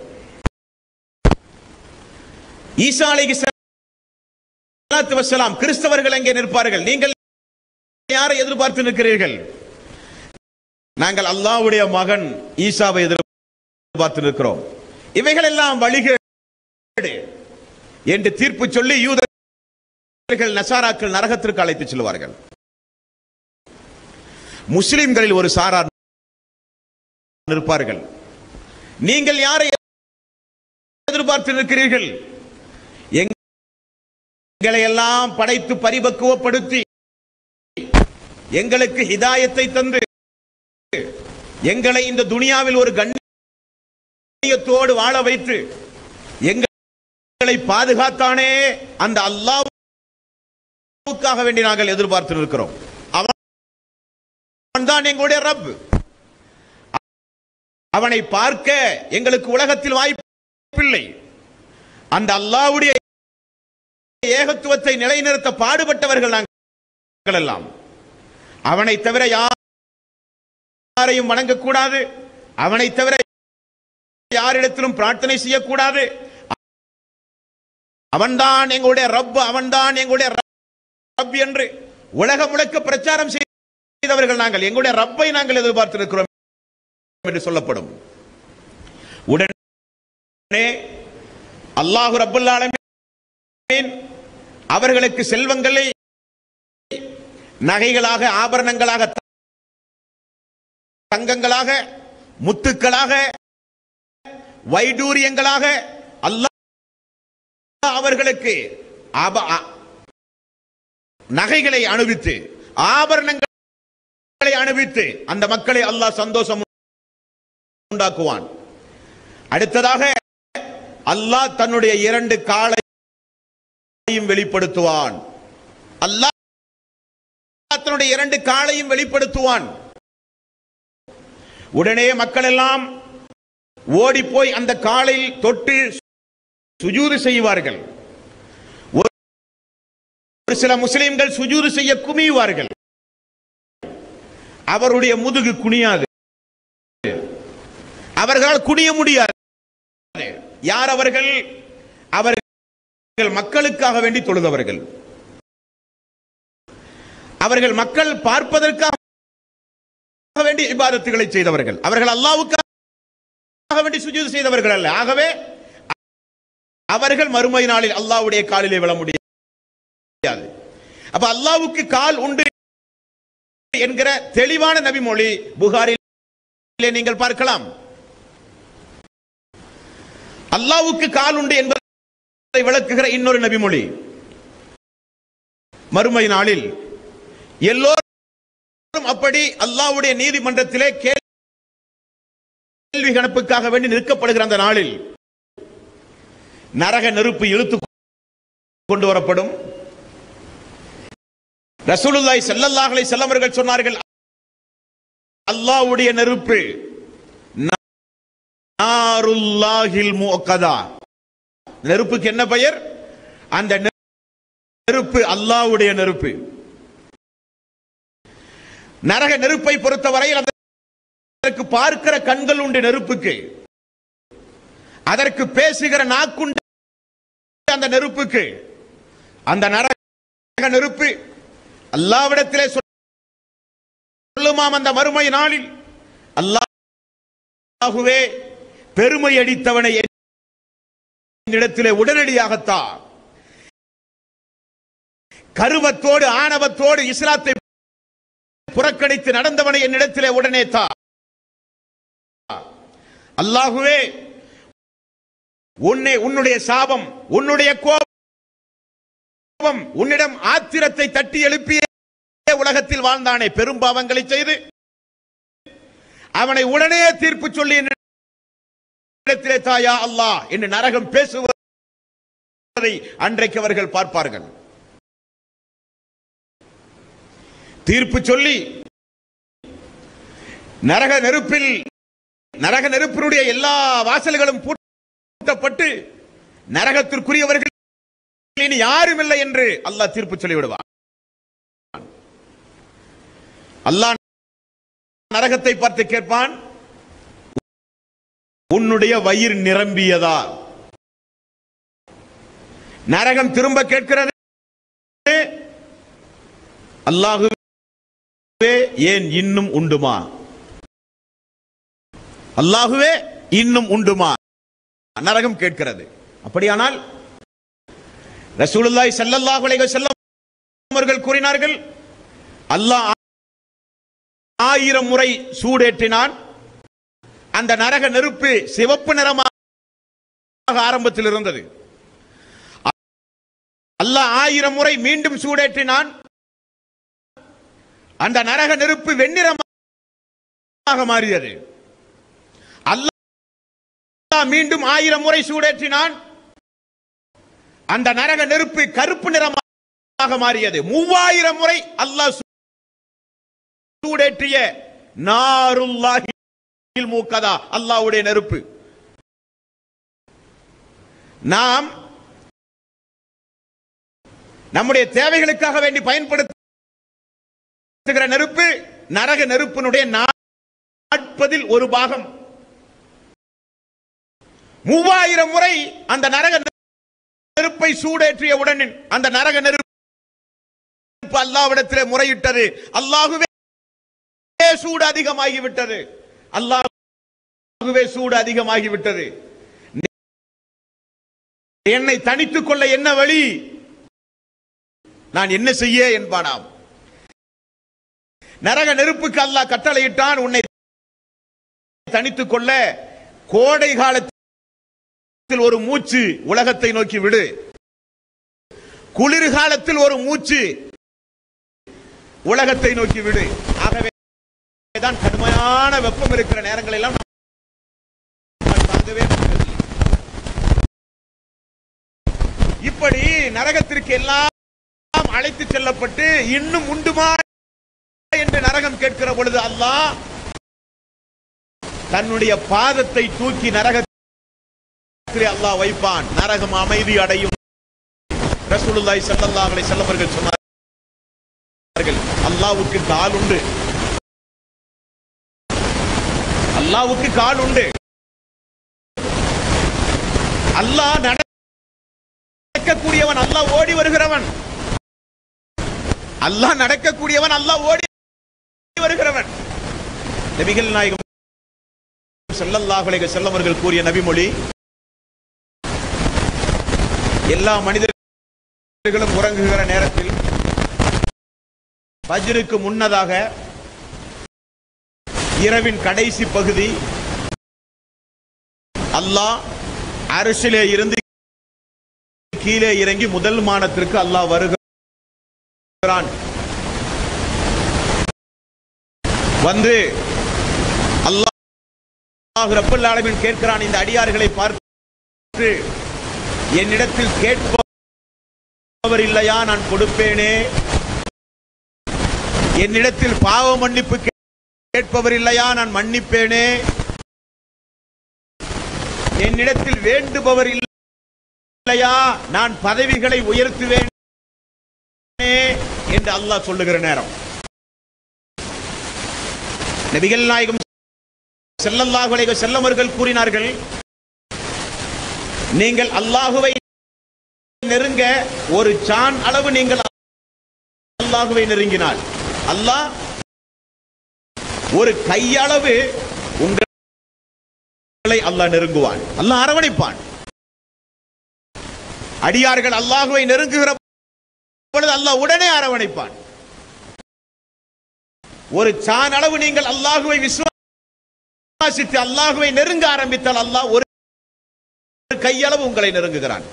ஈசா அலைஹி ஸலாத்து வஸ்ஸலாம் கிறிஸ்தவர்கள் எங்கே நிற்பார்கள் நீங்கள் யாரை எதிர்பார்த்து நிற்கிறீர்கள் நாங்கள் அல்லாஹ்வுடைய மகன் ஈசாவை எதிர்பார்த்து நிற்கிறோம் இவைகள் எல்லாம் வழிகேடு என்று தீர்ப்பு சொல்லி யூதர்கள் நசாராக்கள் நரகத்திற்கு அழைத்து செல்வார்கள் முஸ்லிம்களில் ஒரு சாரார் நிற்பார்கள் நீங்கள் யாரை எதிர்பார்த்து நிற்கிறீர்கள் எங்களை எல்லாம் படைத்து பரிபக்குவப்படுத்தி எங்களுக்கு ஹிதாயத்தை தந்து எங்களை இந்த துனியாவில் ஒரு கண்ணியத்தோடு வாழ வைத்து எங்களை பாதுகாத்தானே அந்த அல்லாஹ்வுக்காக வேண்டி நாங்கள் எதிர்பார்த்து இருக்கிறோம் அவன் தான் எங்களுடைய ரப் அவனை பார்க்க எங்களுக்கு உலகத்தில் வாய்ப்பில்லை அந்த அல்லாஹ்வுடைய ஏகத்துவத்தை நிலைநிறுத்த பாடுபட்டவர்கள் நாங்கள் எல்லாம் அவனை தவிர யாரையும் வணங்கக்கூடாது அவனை தவிர யாரிடத்திலும் பிரார்த்தனை செய்யக்கூடாது அவன்தான் எங்களுடைய ரப் அவன்தான் எங்களுடைய ரப் என்று உலகம் முழுக்க பிரச்சாரம் செய்தவர்கள் நாங்கள் எங்களுடைய ரப்பை நாங்கள் எதிர்பார்த்திருக்கிறோம் என்று சொல்லப்படும் உடனே அல்லாஹு ரப்புல் ஆலமீன் அவர்களுக்கு செல்வங்களை நகைகளாக ஆபரணங்களாக தங்கங்களாக முத்துக்களாக வைடூரியங்களாக அல்லாஹ் அவர்களுக்கு ஆப- ஆ- நகைகளை அணிவித்து ஆபரணங்களை அணிவித்து அந்த மக்களை அல்லாஹ் சந்தோஷம் உண்டாக்குவான் அடுத்ததாக அல்லாஹ் தன்னுடைய இரண்டு காலையும் வெளிப்படுத்துவான் அல்லாஹ் தன்னுடைய இரண்டு காலையும் வெளிப்படுத்துவான் உடனே மக்கள் எல்லாம் ஓடி போய் அந்த காலையில் தொட்டு சுஜூது செய்வார்கள் ஒரு ஒரு சில முஸ்லிம்கள் சுஜூது செய்ய குமியுவார்கள் அவருடைய முதுகு குனியாது அவர்களால் குனிய முடியாது யார் அவர்கள் அவர்கள் மக்களுக்காக வேண்டி தொழுதவர்கள் அவர்கள் மக்கள் பார்ப்பதற்காக வேண்டி இபாதத்துகளை செய்தவர்கள் அவர்கள் அல்லாவுக்காக வேண்டி சுஜூது செய்தவர்கள் அல்ல ஆகவே அவர்கள் மறுமை நாளில் அல்லாஹ்வுடைய காலிலே விழ முடியாது அப்ப அல்லாஹ்வுக்கு கால் உண்டு என்கிற தெளிவான நபிமொழி புகாரிலே நீங்கள் பார்க்கலாம் அல்லாஹ்வுக்கு கால் உண்டு என்பதை விளக்குகிற இன்னொரு நபிமொழி மறுமை நாளில் எல்லோரும் அப்படி அல்லாஹ்வுடைய நீதிமன்றத்திலே கேள்வி கணப்புக்காக வேண்டி நிற்கப்படுகிற அந்த நாளில் நரக நெருப்பு இழுத்து கொண்டு வரப்படும் ரசூலுல்லாஹி ஸல்லல்லாஹு அலைஹி வஸல்லம் அவர்கள் சொன்னார்கள் அல்லாஹ்வுடைய நெருப்பு நாருல்லாஹில் முஅக்கதா நெருப்புக்கு என்ன பெயர் அந்த நெருப்பு அல்லாஹ்வுடைய நெருப்பு நரக நெருப்பை பொறுத்தவரையில் அதற்கு பார்க்கிற கண்கள் உண்டு நெருப்புக்கு அதற்கு பேசுகிற நாக்குண்டு அந்த நெருப்புக்கு அந்த நரக நெருப்பு அல்லாவிடத்திலே சொல்லுமாம் அந்த மறுமை நாளில் அல்லாஹுவே பெருமை அடித்தவனை என்னிடத்திலே உடனடியாகத்தா கருவத்தோடு ஆணவத்தோடு இஸ்லாத்தை புறக்கணித்து நடந்தவனை என்னிடத்திலே உடனே தா அல்லாஹுவே உன்னை உன்னுடைய சாபம் உன்னுடைய கோபம் உன்னிடம் ஆத்திரத்தை தட்டி எழுப்பிய உலகத்தில் வாழ்ந்தானே பெரும் பாவங்களை செய்து அவனை உடனே தீர்ப்பு சொல்லி என்னிடத்திலே தாயா அல்லாஹ் என்று நரகம் பேசுவதை அன்றைக்கு அவர்கள் பார்ப்பார்கள் தீர்ப்பு சொல்லி நரக நெருப்பில் நரக நெருப்பினுடைய எல்லா வாசல்களும் பூட்டப்பட்டு நரகத்திற்குரியவர்கள் இனி யாரும் இல்லை என்று அல்லாஹ் தீர்ப்பு சொல்லிவிடுவான் அல்லாஹ் நரகத்தை பார்த்து கேட்பான் உன்னுடைய வயிறு நிரம்பியதா நரகம் திரும்ப கேட்கிறது அல்லாஹுவே ஏன் இன்னும் உண்டுமா அல்லாஹுவே இன்னும் உண்டுமா நரகம் கேட்கிறது அப்படியானால் ரசூலுல்லாஹி ஸல்லல்லாஹு அலைஹி வஸல்லம் அவர்கள் கூறினார்கள் அல்லாஹ் ஆயிரம் முறை சூடேற்றினான் அந்த நரக நெருப்பு சிவப்பு நிறமாக ஆரம்பத்தில் இருந்தது அல்லாஹ் ஆயிரம் முறை மீண்டும் சூடேற்றினான் அந்த நரக நெருப்பு வெண்ணிறமாக மாறியது அல்லாஹ் மீண்டும் ஆயிரம் முறை சூடேற்றினான் அந்த நரக நெருப்பு கருப்பு நிறமாக மாறியது மூவாயிரம் முறை அல்லாஹ் சூடேற்றிய நாருல்லாஹி மூக்கதா அல்லாஹ்வுடைய நெருப்பு நாம் நம்முடைய தேவைகளுக்காக வேண்டி பயன்படுத்துகிற நெருப்பு நரக நெருப்பினுடைய நாற்பதில் ஒரு பாகம் மூவாயிரம் முறை அந்த நரக நெருப்பை சூடேற்றிய உடன் அந்த நரக நெருப்பு அல்லாவிடத்திலே முறையிட்டது அல்லாஹுவே சூடு அதிகமாகிவிட்டது அல்லாஹுவே சூடு அதிகமாகிவிட்டது என்னை தனித்துக் கொள்ள என்ன வழி நான் என்ன செய்ய என்பானாம் நரக நெருப்புக்கு அல்லாஹ் கட்டளையிட்டான் உன்னை தனித்துக் கொள்ள கோடை காலத்தில் ஒரு மூச்சு உலகத்தை நோக்கி விடு குளிர்காலத்தில் ஒரு மூச்சு உலகத்தை நோக்கி விடு ஆகவே தான் கடுமையான வெப்பம் இருக்கிற நேரங்கள் எல்லாம் நாம் தாங்கவே முடியவில்லை. இப்படி நரகத்திற்கு எல்லாம் அழைத்து செல்லப்பட்டு இன்னும் உண்டுமா என்று நரகம் கேட்கிற பொழுது அல்லாஹ் தன்னுடைய பாதத்தை தூக்கி நரகத்திலே அல்லாஹ் வைப்பான் நரகம் அமைதி அடையும் ரசூலுல்லாஹி ஸல்லல்லாஹு அலைஹி வஸல்லம் அவர்கள் சொன்னார்கள் அல்லாஹ்வுக்கு கால் உண்டு அல்லாஹ்வுக்கு கால் உண்டு அல்லாஹ் நடக்கக்கூடியவன் அல்லாஹ் ஓடி வருகிறவன் அல்லாஹ் நடக்கக்கூடியவன் அல்லாஹ் ஓடி வருகிறவன் நபிகள் நாயகம் ஸல்லல்லாஹு அலைஹி வஸல்லம் அவர்கள் கூறிய நபிமொழி எல்லா மனிதர்களும் உறங்குகிற நேரத்தில் ஃபஜ்ருக்கு முன்னதாக இரவின் கடைசி பகுதி அல்லாஹ் அரசிலே இருந்து கீழே இறங்கி முதல் மானத்திற்கு அல்லாஹ் வருகிறான் வந்து அல்லாஹ் ரப்பல் ஆலமீன் கேட்கிறான் இந்த அடியார்களை பார்த்து என்னிடத்தில் கேட்பவர் இல்லையா நான் கொடுப்பேனே என்னிடத்தில் பாவ மன்னிப்பு கே- கேட்பவர் இல்லையா நான் மன்னிப்பேனே என்னிடத்தில் வேண்டுபவர் இல்லையா நான் பதவிகளை உயர்த்துவேனே என்று அல்லாஹ் சொல்லுகிற நேரம் நபிகள் நாயகம் ஸல்லல்லாஹு அலைஹி வஸல்லம் அவர்கள் கூறினார்கள் நீங்கள் அல்லாஹுவை நெருங்க ஒரு சான் அளவு நீங்கள் அல்லாஹுவை நெருங்கினால் அல்லாஹ் ஒரு கையளவு உங்களை அல்லாஹ் நெருங்குவான் அல்லாஹ் அரவணைப்பான் அடியார்கள் அல்லாஹுவை நெருங்குகிற பொழுது அல்லாஹ் உடனே அரவணைப்பான் ஒரு சான் அளவு நீங்கள் அல்லாஹுவை விசுவாசித்து அல்லாஹுவை நெருங்க ஆரம்பித்தால் அல்லாஹ் ஒரு ஒரு கையளவு உங்களை நெருங்குகிறான்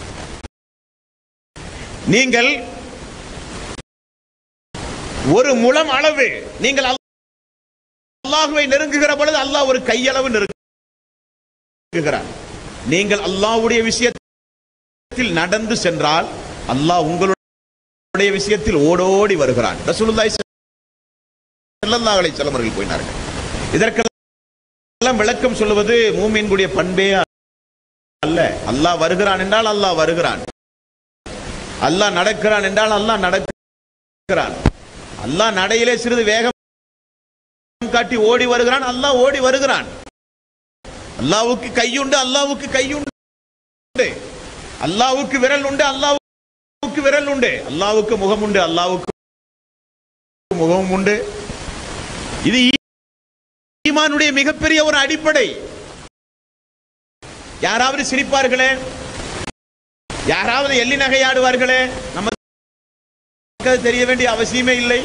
நீங்கள் ஒரு முழம் அளவு நீங்கள் அல்லாஹுவை நெருங்குகிற பொழுது அல்லாஹ் ஒரு கையளவு நெருங்குகிறான் நீங்கள் அல்லாஹ்வுடைய விஷயத்தில் நடந்து சென்றால் அல்லாஹ் உங்களுடைய விஷயத்தில் ஓடோடி வருகிறான் ரசூலுல்லாஹி ஸல்லல்லாஹு அலைஹி வஸல்லம் அவர்கள் போயினார்கள் இதற்கெல்லாம் விளக்கம் சொல்லுவது மூமின்குடைய பண்பே அல்ல அல்லாஹ் வருகிறான் என்றால் அல்லாஹ் வருகிறான் அல்லாஹ் நடக்கிறான் என்றால் அல்லாஹ் நடக்கிறான் அல்லாஹ் நடையிலே சிறிது வேகம் காட்டி ஓடி வருகிறான் அல்லாஹ் ஓடி வருகிறான் அல்லாவுக்கு கையுண்டு அல்லாவுக்கு கையுண்டு அல்லாவுக்கு விரல் உண்டு அல்லாவுக்கு விரல் உண்டு அல்லாவுக்கு முகம் உண்டு அல்லாவுக்கு முகம் உண்டு இது ஈமானுடைய மிகப்பெரிய ஒரு அடிப்படை யாராவது சிரிப்பார்களே யாராவது எள்ளி நகையாடுவார்களே நமக்கு அது தெரிய வேண்டிய அவசியமே இல்லை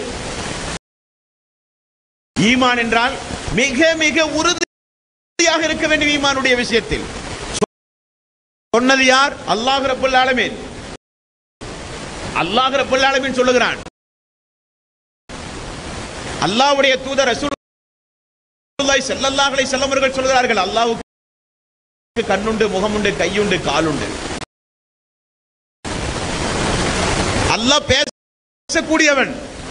ஈமான் என்றால் மிக மிக உறுதியாக இருக்க வேண்டும் ஈமானுடைய விஷயத்தில் சொன்னது யார் அல்லாஹ் ரப்புல் ஆலமீன் அல்லாஹ் ரப்புல் ஆலமீன் சொல்லுகிறான் அல்லாஹ்வுடைய தூதர் ரசூலுல்லாஹி ஸல்லல்லாஹு அலைஹி வஸல்லம் அவர்கள் சொல்கிறார்கள் அல்லாஹ்வுக்கு கண்ணுண்டு முகமுண்டு கையுண்டு காலுண்டு அல்லாஹ் பேசக்கூடியவன்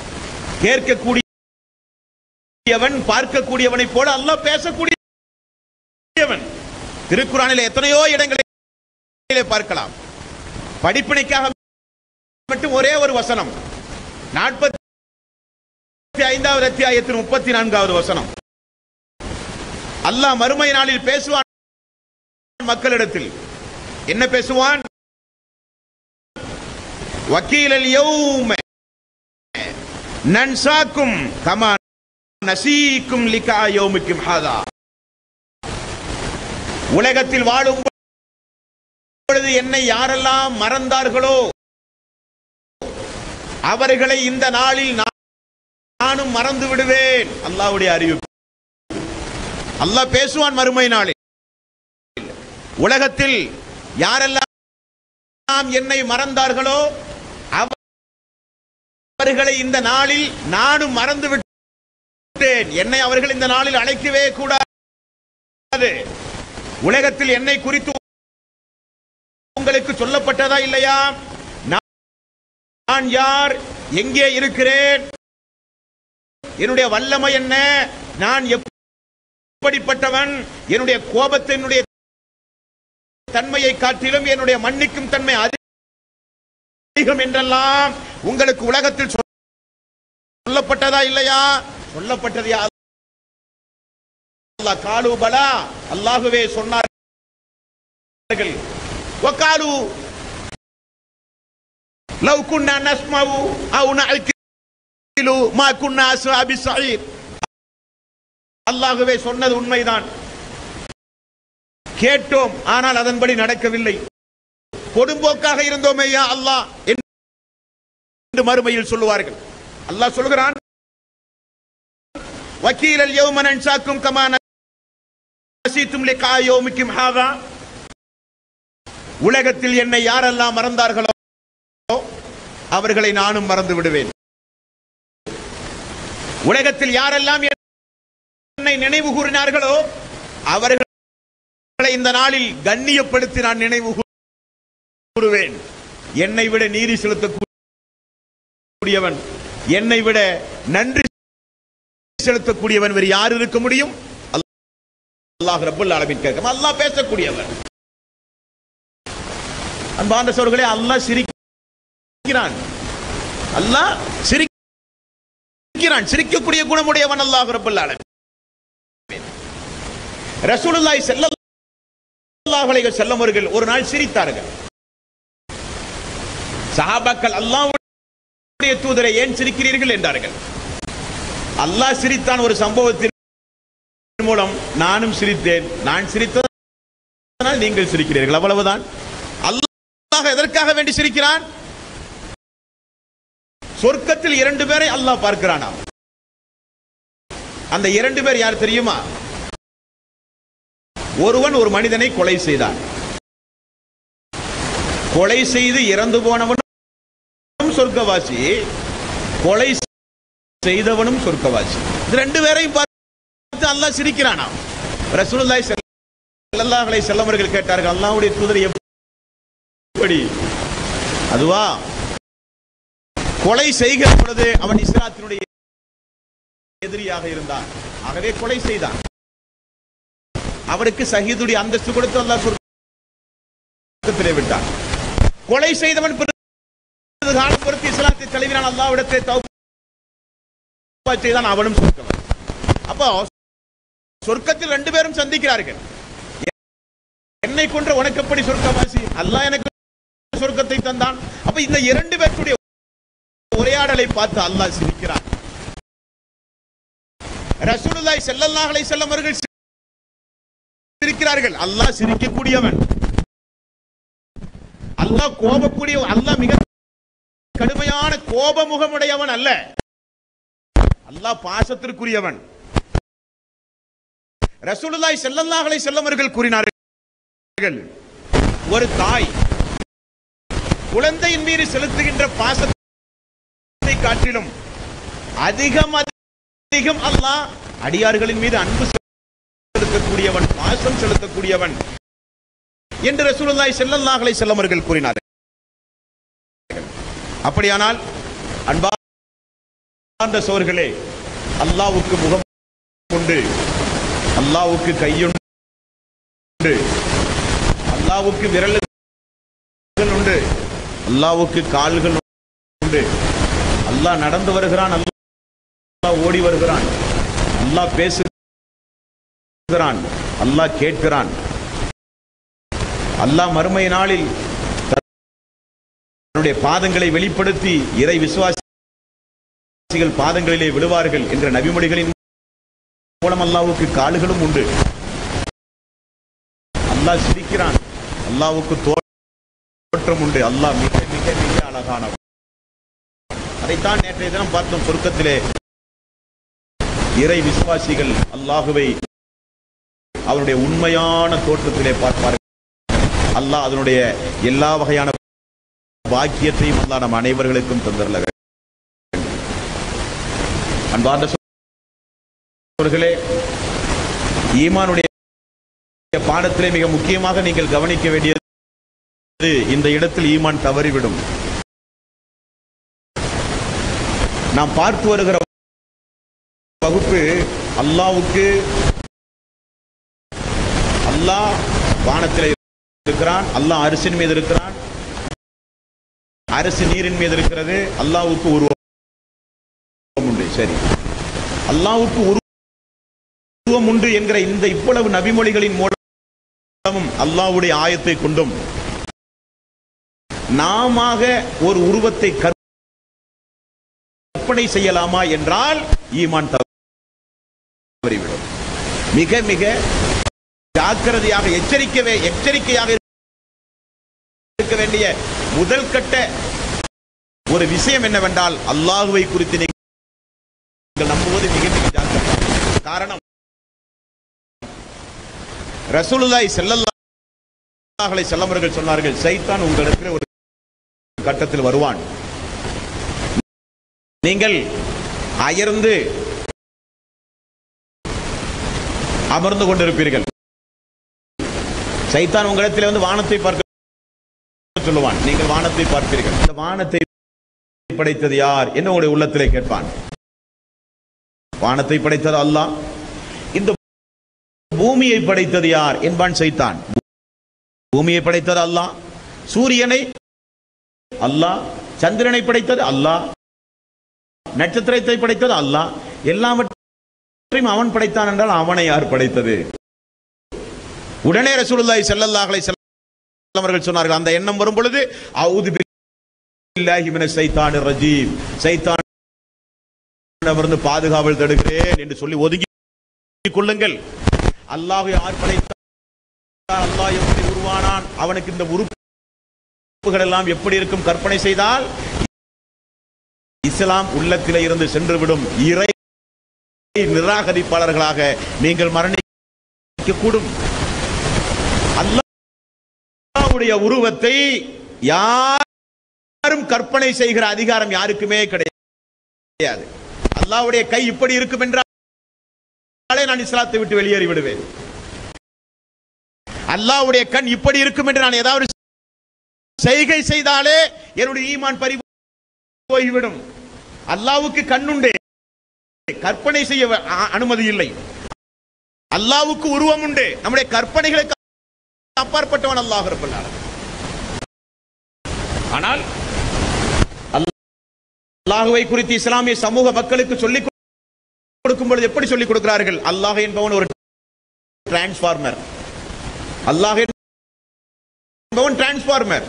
கேட்கக்கூடியவன் பார்க்கக்கூடியவனை போல அல்லாஹ் பேசக்கூடியவன் திருக்குறானில் எத்தனையோ இடங்களிலே பார்க்கலாம் படிப்பினைக்காக மட்டும் ஒரே ஒரு வசனம் நாற்பத்தி ஐந்தாவது அத்தியாயத்தின் முப்பத்தி நான்காவது வசனம் அல்லாஹ் மறுமை நாளில் பேசுவான் மக்களிடத்தில் என்ன பேசுவான் வக்கீலல் யௌம நன்சாக்கும் கமா நசீக்கும் லிகா யௌமிக்கும் ஹாதா உலகத்தில் வாழும் பொழுது என்னை யாரெல்லாம் மறந்தார்களோ அவர்களை இந்த நாளில் நான்- நானும் மறந்து விடுவேன் அல்லாஹ்வுடைய அறிவிப்பு அல்லாஹ் பேசுவான் மறுமை நாளில் உலகத்தில் யாரெல்லாம் என்னை மறந்தார்களோ அவர்களை இந்த நாளில் நானும் மறந்து விட்டேன் என்னை அவர்கள் இந்த நாளில் அழைக்கவே கூடாது உலகத்தில் என்னை குறித்து உங்களுக்கு சொல்லப்பட்டதா இல்லையா நான் நான் யார் எங்கே இருக்கிறேன் என்னுடைய வல்லமை என்ன நான் எப்படிப்பட்டவன் என்னுடைய கோபத்தினுடைய தன்மையை காட்டிலும் என்னுடைய மன்னிக்கும் தன்மை அதிகம் என்றெல்லாம் உங்களுக்கு உலகத்தில் சொல்- சொல்லப்பட்டதா இல்லையா சொல்லப்பட்டது யா அல்லாஹ் காலு பலா அல்லாஹுவே சொன்னார்கள் வகாலு லவ் குன்னா நஸ்மவு அவு நஅகிலு மா குன்னா அஸ்ஹாபி ஸஈர் அல்லாஹுவே சொன்னது உண்மைதான் கேட்டோம் ஆனால் அதன்படி நடக்கவில்லை கொடும்போக்காக இருந்தோமே யா அல்லாஹ் என்று மறுமையில் சொல்லுவார்கள் அல்லாஹ் சொல்கிறான் வக்கீலல் யௌம நன்சாக்கும் கமா நசீத்தும் லிகா யௌமிக்கும் ஹாதா உலகத்தில் என்னை யாரெல்லாம் மறந்தார்களோ அவர்களை நானும் மறந்து விடுவேன் உலகத்தில் யாரெல்லாம் என்னை நினைவு கூறினார்களோ அவர்களை இந்த நாளில் கண்ணியப்படுத்தி நான் நினைவு கூறுவேன் என்னை விட நீதி செலுத்தக்கூடியவன் என்னை விட நன்றி செலுத்தக்கூடியவன் வேறு யார் இருக்க முடியும் அல்லாஹ் ரப்பல் ஆலமீன் கேட்கும் அல்லாஹ் பேசக்கூடியவன் அன்பார்ந்த சோர்களே அல்லாஹ் சிரிக்கிறான் அல்லாஹ் சிரிக்கிறான் சிரிக்கக்கூடிய குணமுடையவன் அல்லாஹ் ரப்பல் ஆலமீன் ரசூலுல்லாஹி ஸல்லல்லாஹு அலைஹி வஸல்லம் அவர்கள் ஒரு நாள் சிரித்தார்கள் சஹாபாக்கள் அல்லாஹ்வுடைய தூதரை ஏன் சிரிக்கிறீர்கள் என்றார்கள் அல்லாஹ் சிரித்தான் ஒரு சம்பவத்தின் மூலம் நானும் சிரித்தேன் நான் சிரித்ததனால் நீங்கள் சிரிக்கிறீர்கள் அவ்வளவுதான் அல்லாஹ் எதற்காக வேண்டி சிரிக்கிறான் சொர்க்கத்தில் இரண்டு பேரை அல்லாஹ் பார்க்கிறானாம் அந்த இரண்டு பேர் யார் தெரியுமா ஒருவன் ஒரு மனிதனை கொலை செய்தான் கொலை செய்து இறந்து போனவனும் சொர்க்கவாசி கொலை செய்தவனும் சொர்க்கவாசி இது ரெண்டு பேரையும் பார்த்து அல்லாஹ் சிரிக்கிறானாம் ரசூலுல்லாஹி ஸல்லல்லாஹு அலைஹி வஸல்லம் அவர்கள் கேட்டார்கள் அல்லாஹ்வுடைய தூதர் எப்படி அதுவா கொலை செய்கிற பொழுது அவன் இஸ்லாத்தினுடைய எதிரியாக இருந்தான் ஆகவே கொலை செய்தான் அவருக்கு சஹீதுடைய அந்தஸ்து கொடுத்து அல்லாஹ் சொர்க்கத்திலே விட்டான் கொலை செய்தவன் பிறகு காலம் பொறுத்து இஸ்லாத்தை தழுவினான் அல்லாஹ்விடத்தை தௌபா செய்தான் அவனும் சொர்க்கவன் அப்போ சொர்க்கத்தில் ரெண்டு பேரும் சந்திக்கிறார்கள் என்னை கொன்ற உனக்கு எப்படி சொர்க்கவாசி அல்லாஹ் எனக்கு சொர்க்கத்தை தந்தான் அப்ப இந்த இரண்டு பேருடைய உரையாடலை பார்த்து அல்லாஹ் சிரிக்கிறான் ரசூலுல்லாஹி ஸல்லல்லாஹு அலைஹி வஸல்லம் அவர்கள் சிரிக்கிறார்கள் அல்லாஹ் சிரிக்கக்கூடியவன் அல்லாஹ் கோபக்கூடிய அல்லாஹ் மிக கடுமையான கோபமுகமுடையவன் அல்ல அல்லாஹ் பாசத்திற்குரியவன் ரசூலுல்லாஹி ஸல்லல்லாஹு அலைஹி வஸல்லம் அவர்கள் கூறினார்கள் ஒரு தாய் குழந்தையின் மீது செலுத்துகின்ற பாசத்தை காட்டிலும் அதிகம் அதிகம் அல்லாஹ் அடியார்களின் மீது அன்பு செலுத்தக்கூடியவன் பாசம் செலுத்தக்கூடியவன் என்று ரசூலுல்லாஹி ஸல்லல்லாஹு அலைஹி வஸல்லம் அவர்கள் கூறினார்கள் அப்படியானால் அன்பார்ந்த சோர்களே அல்லாஹ்வுக்கு முகம் உண்டு அல்லாஹ்வுக்கு கையுண்டு அல்லாஹ்வுக்கு விரல்கள் உண்டு அல்லாஹ்வுக்கு கால்கள் உண்டு அல்லாஹ் நடந்து வருகிறான் அல்லாஹ் ஓடி வருகிறான் அல்லாஹ் பேசுகிறான் அல்லாஹ் கேட்கிறான் அல்லாஹ் மறுமை நாளில் தன்னுடைய பாதங்களை வெளிப்படுத்தி இறை விசுவாசிகள் பாதங்களிலே விழுவார்கள் என்ற நபிமொழிகளின் மூலம் அல்லாஹ்வுக்கு கால்களும் உண்டு அல்லாஹ் சிரிக்கிறான் அல்லாஹ்வுக்கு தோற்றம் உண்டு அல்லாஹ் மிக மிக மிக அழகானவன் அதைத்தான் நேற்றைய தினம் பார்த்தோம் சொர்க்கத்திலே இறை விசுவாசிகள் அல்லாஹுவை அவருடைய உண்மையான தோற்றத்திலே பார்ப்பார்கள் அல்லாஹ் அதனுடைய எல்லா வகையான பாக்கியத்தையும் அல்லாஹ் நம் அனைவர்களுக்கும் தந்தரல வேண்டும் அன்பார்ந்த சகோதரர்களே ஈமானுடைய பாடத்திலே மிக முக்கியமாக நீங்கள் கவனிக்க வேண்டியது இந்த இடத்தில் ஈமான் தவறிவிடும் நாம் பார்த்து வருகிற வகுப்பு அல்லாவுக்கு அல்லாஹ் வானத்தில் இருக்கிறான் அல்லாஹ் அரிசின் மீது இருக்கிறான் அரசு நீரின் மீது இருக்கிறது அல்லாவுக்கு உருவம் உண்டு சரி அல்லாவுக்கு உருவம் உண்டு என்கிற இந்த இவ்வளவு நபிமொழிகளின் மூலமும் அல்லாவுடைய ஆயத்தை கொண்டும் நாம ஒரு உருவத்தை கற்பனை செய்யலாமா என்றால் ஈமான் தவறிவிடும் மிக மிக ஜாக்கிரதையாக எச்சரிக்கவே எச்சரிக்கையாக இருக்க வேண்டிய முதல் கட்ட ஒரு விஷயம் என்னவென்றால் அல்லாஹுவை குறித்து நீங்கள் நம்புவது மிக மிக ஜாக்கிரதை காரணம் ரசூலுல்லாஹி ஸல்லல்லாஹு அலைஹி வஸல்லம் அவர்கள் சொன்னார்கள் சைத்தான் உங்களிடத்தில் ஒரு கட்டத்தில் வருவான் நீங்கள் அயர்ந்து அமர்ந்து கொண்டிருப்பீர்கள் சைத்தான் உங்களிடத்தில் வந்து வானத்தை பார்க்க சொல்லுவான் நீங்கள் வானத்தை பார்ப்பீர்கள் இந்த வானத்தை படைத்தது யார் என்ன உங்களுடைய உள்ளத்திலே கேட்பான் வானத்தை படைத்தது அல்லாஹ் இந்த பூமியை படைத்தது யார் என்பான் சைத்தான் பூமியை படைத்தது அல்லாஹ் சூரியனை அல்லாஹ் சந்திரனை படைத்தது அல்லாஹ் நட்சத்திரத்தை படைத்தது அல்லாஹ் எல்லாவற்றையும் அவன் படைத்தான் என்றால் அவனை யார் படைத்தது உடனே ரசூலுல்லாஹி ஸல்லல்லாஹு அலைஹி வஸல்லம் அவர்கள் சொன்னார்கள் அந்த எண்ணம் வரும் பொழுது அவுது பில்லாஹி மினஷ் ஷைத்தானிர் ரஜீம் சைத்தான் இருந்து பாதுகாவல் தடுக்கிறேன் என்று சொல்லி ஒதுங்கி கொள்ளுங்கள் அல்லாஹ் யார் படைத்தார் அல்லாஹ் எப்படி உருவானான் அவனுக்கு இந்த உறுப்புகள் எல்லாம் எப்படி இருக்கும் கற்பனை செய்தால் இஸ்லாம் உள்ளத்திலே இருந்து சென்று விடும் இறை நிராகரிப்பாளர்களாக நீங்கள் மரணிக்க கூடும் அல்லாஹ்வுடைய உருவத்தை யாரும் கற்பனை செய்கிற அதிகாரம் யாருக்குமே கிடையாது அல்லாஹ்வுடைய கை இப்படி இருக்கும் என்றாலே நான் இஸ்லாத்தை விட்டு வெளியேறி விடுவேன் அல்லாஹ்வுடைய கண் இப்படி இருக்கும் என்று நான் ஏதாவது செய்கை செய்தாலே என்னுடைய ஈமான் பறி போய்விடும் அல்லாவுக்கு கண்ணுண்டு கற்பனை செய்ய வ- அ- அனுமதி இல்லை அல்லாவுக்கு உருவம் உண்டு நம்முடைய கற்பனைகளுக்கு அப்பாற்பட்டவன் அல்லாஹ் ரப்பல் ஆலமீன். ஆனால் அல்லாஹுவை குறித்து இஸ்லாமிய சமூக மக்களுக்கு சொல்லிக் கொடுக்கும் பொழுது எப்படி சொல்லிக் கொடுக்கிறார்கள் அல்லாஹ் என்பவன் ஒரு டிரான்ஸ்ஃபார்மர் அல்லாஹ் என்பவன் டிரான்ஸ்பார்மர்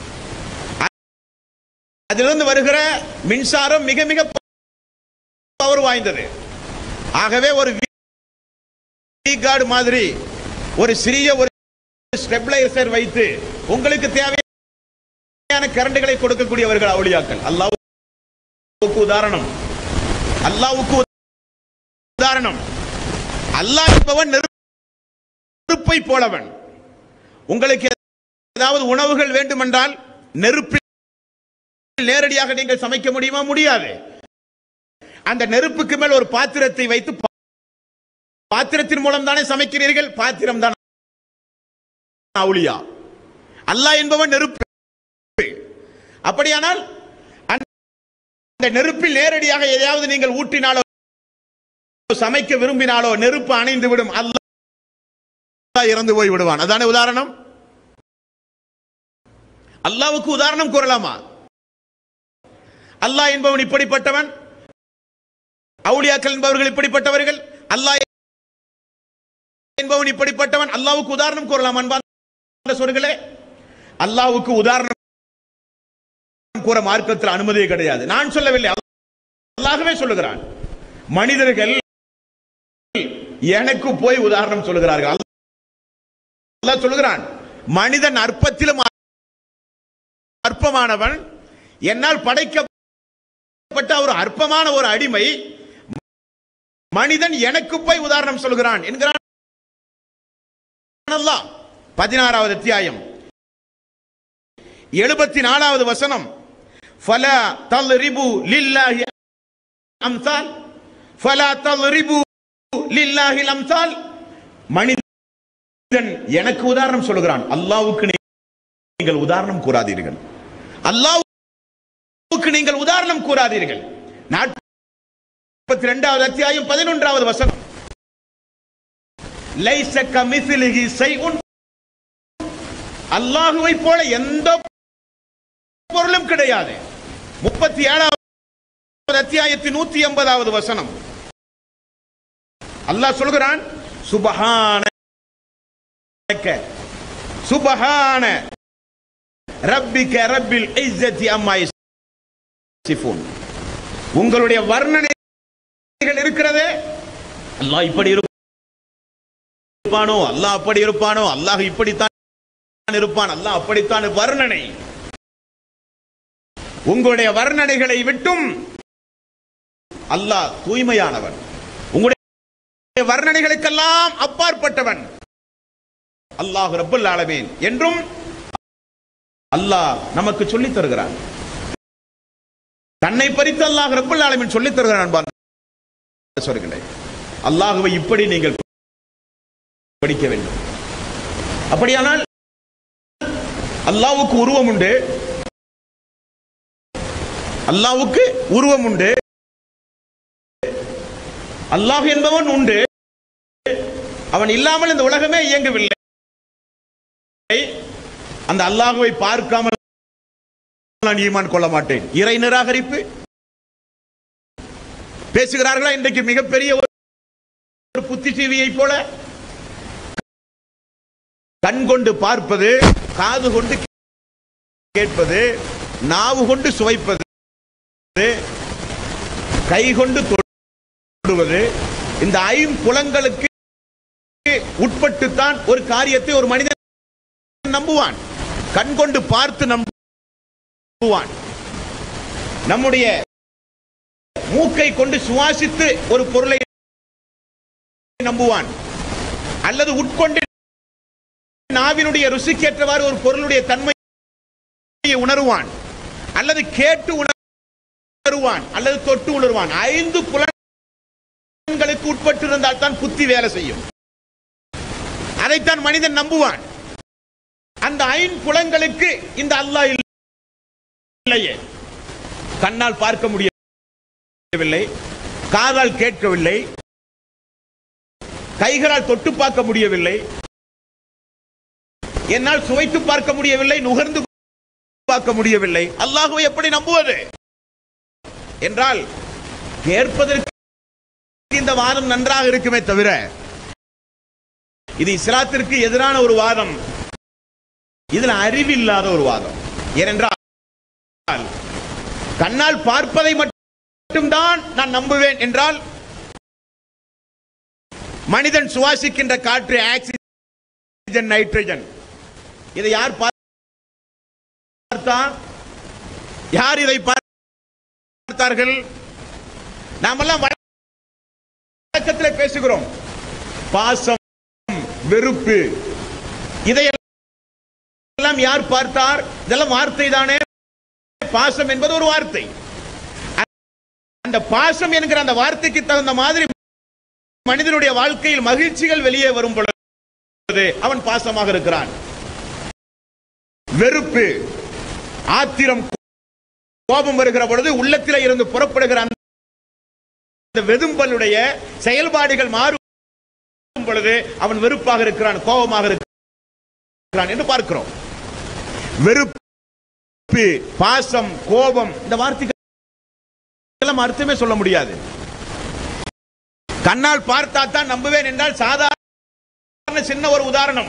அதிலிருந்து வருகிற மின்சாரம் மிக மிக பவர் வாய்ந்தது ஆகவே ஒரு கார்டு மாதிரி ஒரு சிறிய ஒரு ஸ்டெபிளைசர் வைத்து உங்களுக்கு தேவையான கரண்டுகளை கொடுக்கக்கூடியவர்கள் அவுளியாக்கள் அல்லாஹ்வுக்கு உதாரணம் அல்லாஹ்வுக்கு உதாரணம் அல்லாஹ் என்பவன் நெருப்பை போலவன் உங்களுக்கு ஏதாவது உணவுகள் வேண்டுமென்றால் நெருப்பில் நேரடியாக நீங்கள் சமைக்க முடியுமா முடியாது அந்த நெருப்புக்கு மேல் ஒரு பாத்திரத்தை வைத்து பா- பாத்திரத்தின் மூலம் தானே சமைக்கிறீர்கள் பாத்திரம் தான் அவுளியா அல்லாஹ் என்பவன் நெருப்பு அப்படியானால் அந்த அந்த நெருப்பில் நேரடியாக எதையாவது நீங்கள் ஊற்றினாலோ சமைக்க விரும்பினாலோ நெருப்பு அணைந்து விடும் அல்லாஹ் இறந்து போய் விடுவான் அதானே உதாரணம் அல்லாவுக்கு உதாரணம் கூறலாமா அல்லாஹ் என்பவன் இப்படிப்பட்டவன் அவுலியாக்கள் என்பவர்கள் இப்படிப்பட்டவர்கள் அல்லாஹ் என்பவன் இப்படிப்பட்டவன் அல்லாவுக்கு உதாரணம் கூறலாம் அன்பான சொற்களே அல்லாவுக்கு உதாரணம் கூற மார்க்கத்தில் அனுமதியே கிடையாது நான் சொல்லவில்லை அல்லாஹ்வே சொல்லுகிறான் மனிதர்கள் எனக்கு போய் உதாரணம் சொல்லுகிறார்கள் அல்லாஹ் சொல்லுகிறான் மனிதன் அற்பத்திலும் அற்பமானவன் என்னால் படைக்கப்பட்ட ஒரு அற்பமான ஒரு அடிமை மனிதன் எனக்கு போய் உதாரணம் சொல்கிறான் என்கிறான் அல்லாஹ் பதினாறாவது அத்தியாயம் எழுபத்தி நாலாவது வசனம் ஃபலா தல்ரிபு லில்லாஹி அம்சால் ஃபலா தல்ரிபு லில்லாஹி அம்சால் மனிதன் எனக்கு உதாரணம் சொல்கிறான் அல்லாஹ்வுக்கு நீங்கள் உதாரணம் கூறாதீர்கள் அல்லாஹ்வுக்கு நீங்கள் உதாரணம் கூறாதீர்கள் நாற்பத்தி ரெண்டாவது அத்தியாயம் பதினொன்றாவது வசனம் லைஸ கமிஸ்லிஹி ஷைஉன் அல்லாஹுவை போல எந்த பொருளும் கிடையாது முப்பத்தி ஏழாவது அத்தியாயத்தின் நூத்தி எண்பதாவது வசனம் அல்லாஹ் சொல்கிறான் சுபஹான சுபஹான ரப்பிக்க ரப்பில் இஸ்ஸத்தி அம்மா யசிஃபூன் உங்களுடைய வர்ணனைகள் இருக்கிறதே அல்லாஹ் இப்படி இருப்பானோ அல்லாஹ் அப்படி இருப்பானோ அல்லாஹ் இப்படித்தான் இருப்பான் அல்லாஹ் அப்படித்தான் வர்ணனை உங்களுடைய வர்ணனைகளை விட்டும் அல்லாஹ் தூய்மையானவன் உங்களுடைய வர்ணனைகளுக்கெல்லாம் அப்பாற்பட்டவன் அல்லாஹ் ரப்பல் ஆலமீன் என்றும் அல்லாஹ் நமக்கு சொல்லித் தருகிறான் தன்னை பறித்து அல்லாஹ் ரப்பல் ஆலமீன் சொல்லித் தருகிறான் அன்பார்ந்த சகோதரர்களே அல்லாஹுவை இப்படி நீங்கள் படிக்க வேண்டும் அப்படியானால் அல்லாவுக்கு உருவம் உண்டு அல்லாவுக்கு உருவம் உண்டு அல்லாஹ் என்பவன் உண்டு அவன் இல்லாமல் இந்த உலகமே இயங்கவில்லை அந்த அல்லாஹுவை பார்க்காமல் நான் ஈமான் கொள்ள மாட்டேன் இறை நிராகரிப்பு பேசுகிறார்களா இன்றைக்கு மிகப்பெரிய ஒரு ஒரு புத்தி டிவியை போல கண் கொண்டு பார்ப்பது காது கொண்டு கேட்பது நாவு கொண்டு சுவைப்பது கை கொண்டு தொடுவது இந்த ஐம்புலங்களுக்கு உட்பட்டுத்தான் ஒரு காரியத்தை ஒரு மனிதன் நம்புவான் கண் கொண்டு பார்த்து நம்புவான் நம்முடைய மூக்கை கொண்டு சுவாசித்து ஒரு பொருளை நம்புவான் அல்லது உட்கொண்டு நாவினுடைய ருசிக்கேற்றவாறு ஒரு பொருளுடைய தன்மையை உணருவான் அல்லது கேட்டு உணருவான் அல்லது தொட்டு உணருவான் ஐந்து புலன்களுக்கு உட்பட்டு இருந்தால் தான் புத்தி வேலை செய்யும் அதைத்தான் மனிதன் நம்புவான் அந்த ஐம்புலங்களுக்கு இந்த அல்லாஹ் இல்லையே கண்ணால் பார்க்க முடியவில்லை காதால் கேட்கவில்லை கைகளால் தொட்டு பார்க்க முடியவில்லை என்னால் சுவைத்து பார்க்க முடியவில்லை நுகர்ந்து பார்க்க முடியவில்லை அல்லாஹுவை எப்படி நம்புவது என்றால் கேட்பதற்கு இந்த வாதம் நன்றாக இருக்குமே தவிர இது இஸ்லாத்திற்கு எதிரான ஒரு வாதம் இதுல அறிவில்லாத ஒரு வாதம் ஏனென்றால் கண்ணால் பார்ப்பதை மட்டும்தான் நான் நம்புவேன் என்றால் மனிதன் சுவாசிக்கின்ற காற்று ஆக்சிஜன் நைட்ரஜன் இதை யார் பார்த்தா யார் இதை பார்த்தார்கள் நாமெல்லாம் வழக்கத்தில் பேசுகிறோம் பாசம் வெறுப்பு இதையெல்லாம் யார் பார்த்தார் இதெல்லாம் வார்த்தை தானே பாசம் என்பது ஒரு வார்த்தை அந்த பாசம் என்கிற அந்த வார்த்தைக்கு தகுந்த மாதிரி மனிதனுடைய வாழ்க்கையில் மகிழ்ச்சிகள் வெளியே வரும் பொழுது அவன் பாசமாக இருக்கிறான் வெறுப்பு ஆத்திரம் கோபம் வருகிற பொழுது உள்ளத்திலே இருந்து புறப்படுகிற அந்த வெதும்பலுடைய செயல்பாடுகள் மாறும் பொழுது அவன் வெறுப்பாக இருக்கிறான் கோபமாக இருக்கிறான் என்று பார்க்கிறோம் வெறுப்பு பாசம் கோபம் இந்த வார்த்தைகள் எல்லாம் அர்த்தமே சொல்ல முடியாது கண்ணால் பார்த்தா தான் நம்புவேன் என்றால் சாதாரண சின்ன ஒரு உதாரணம்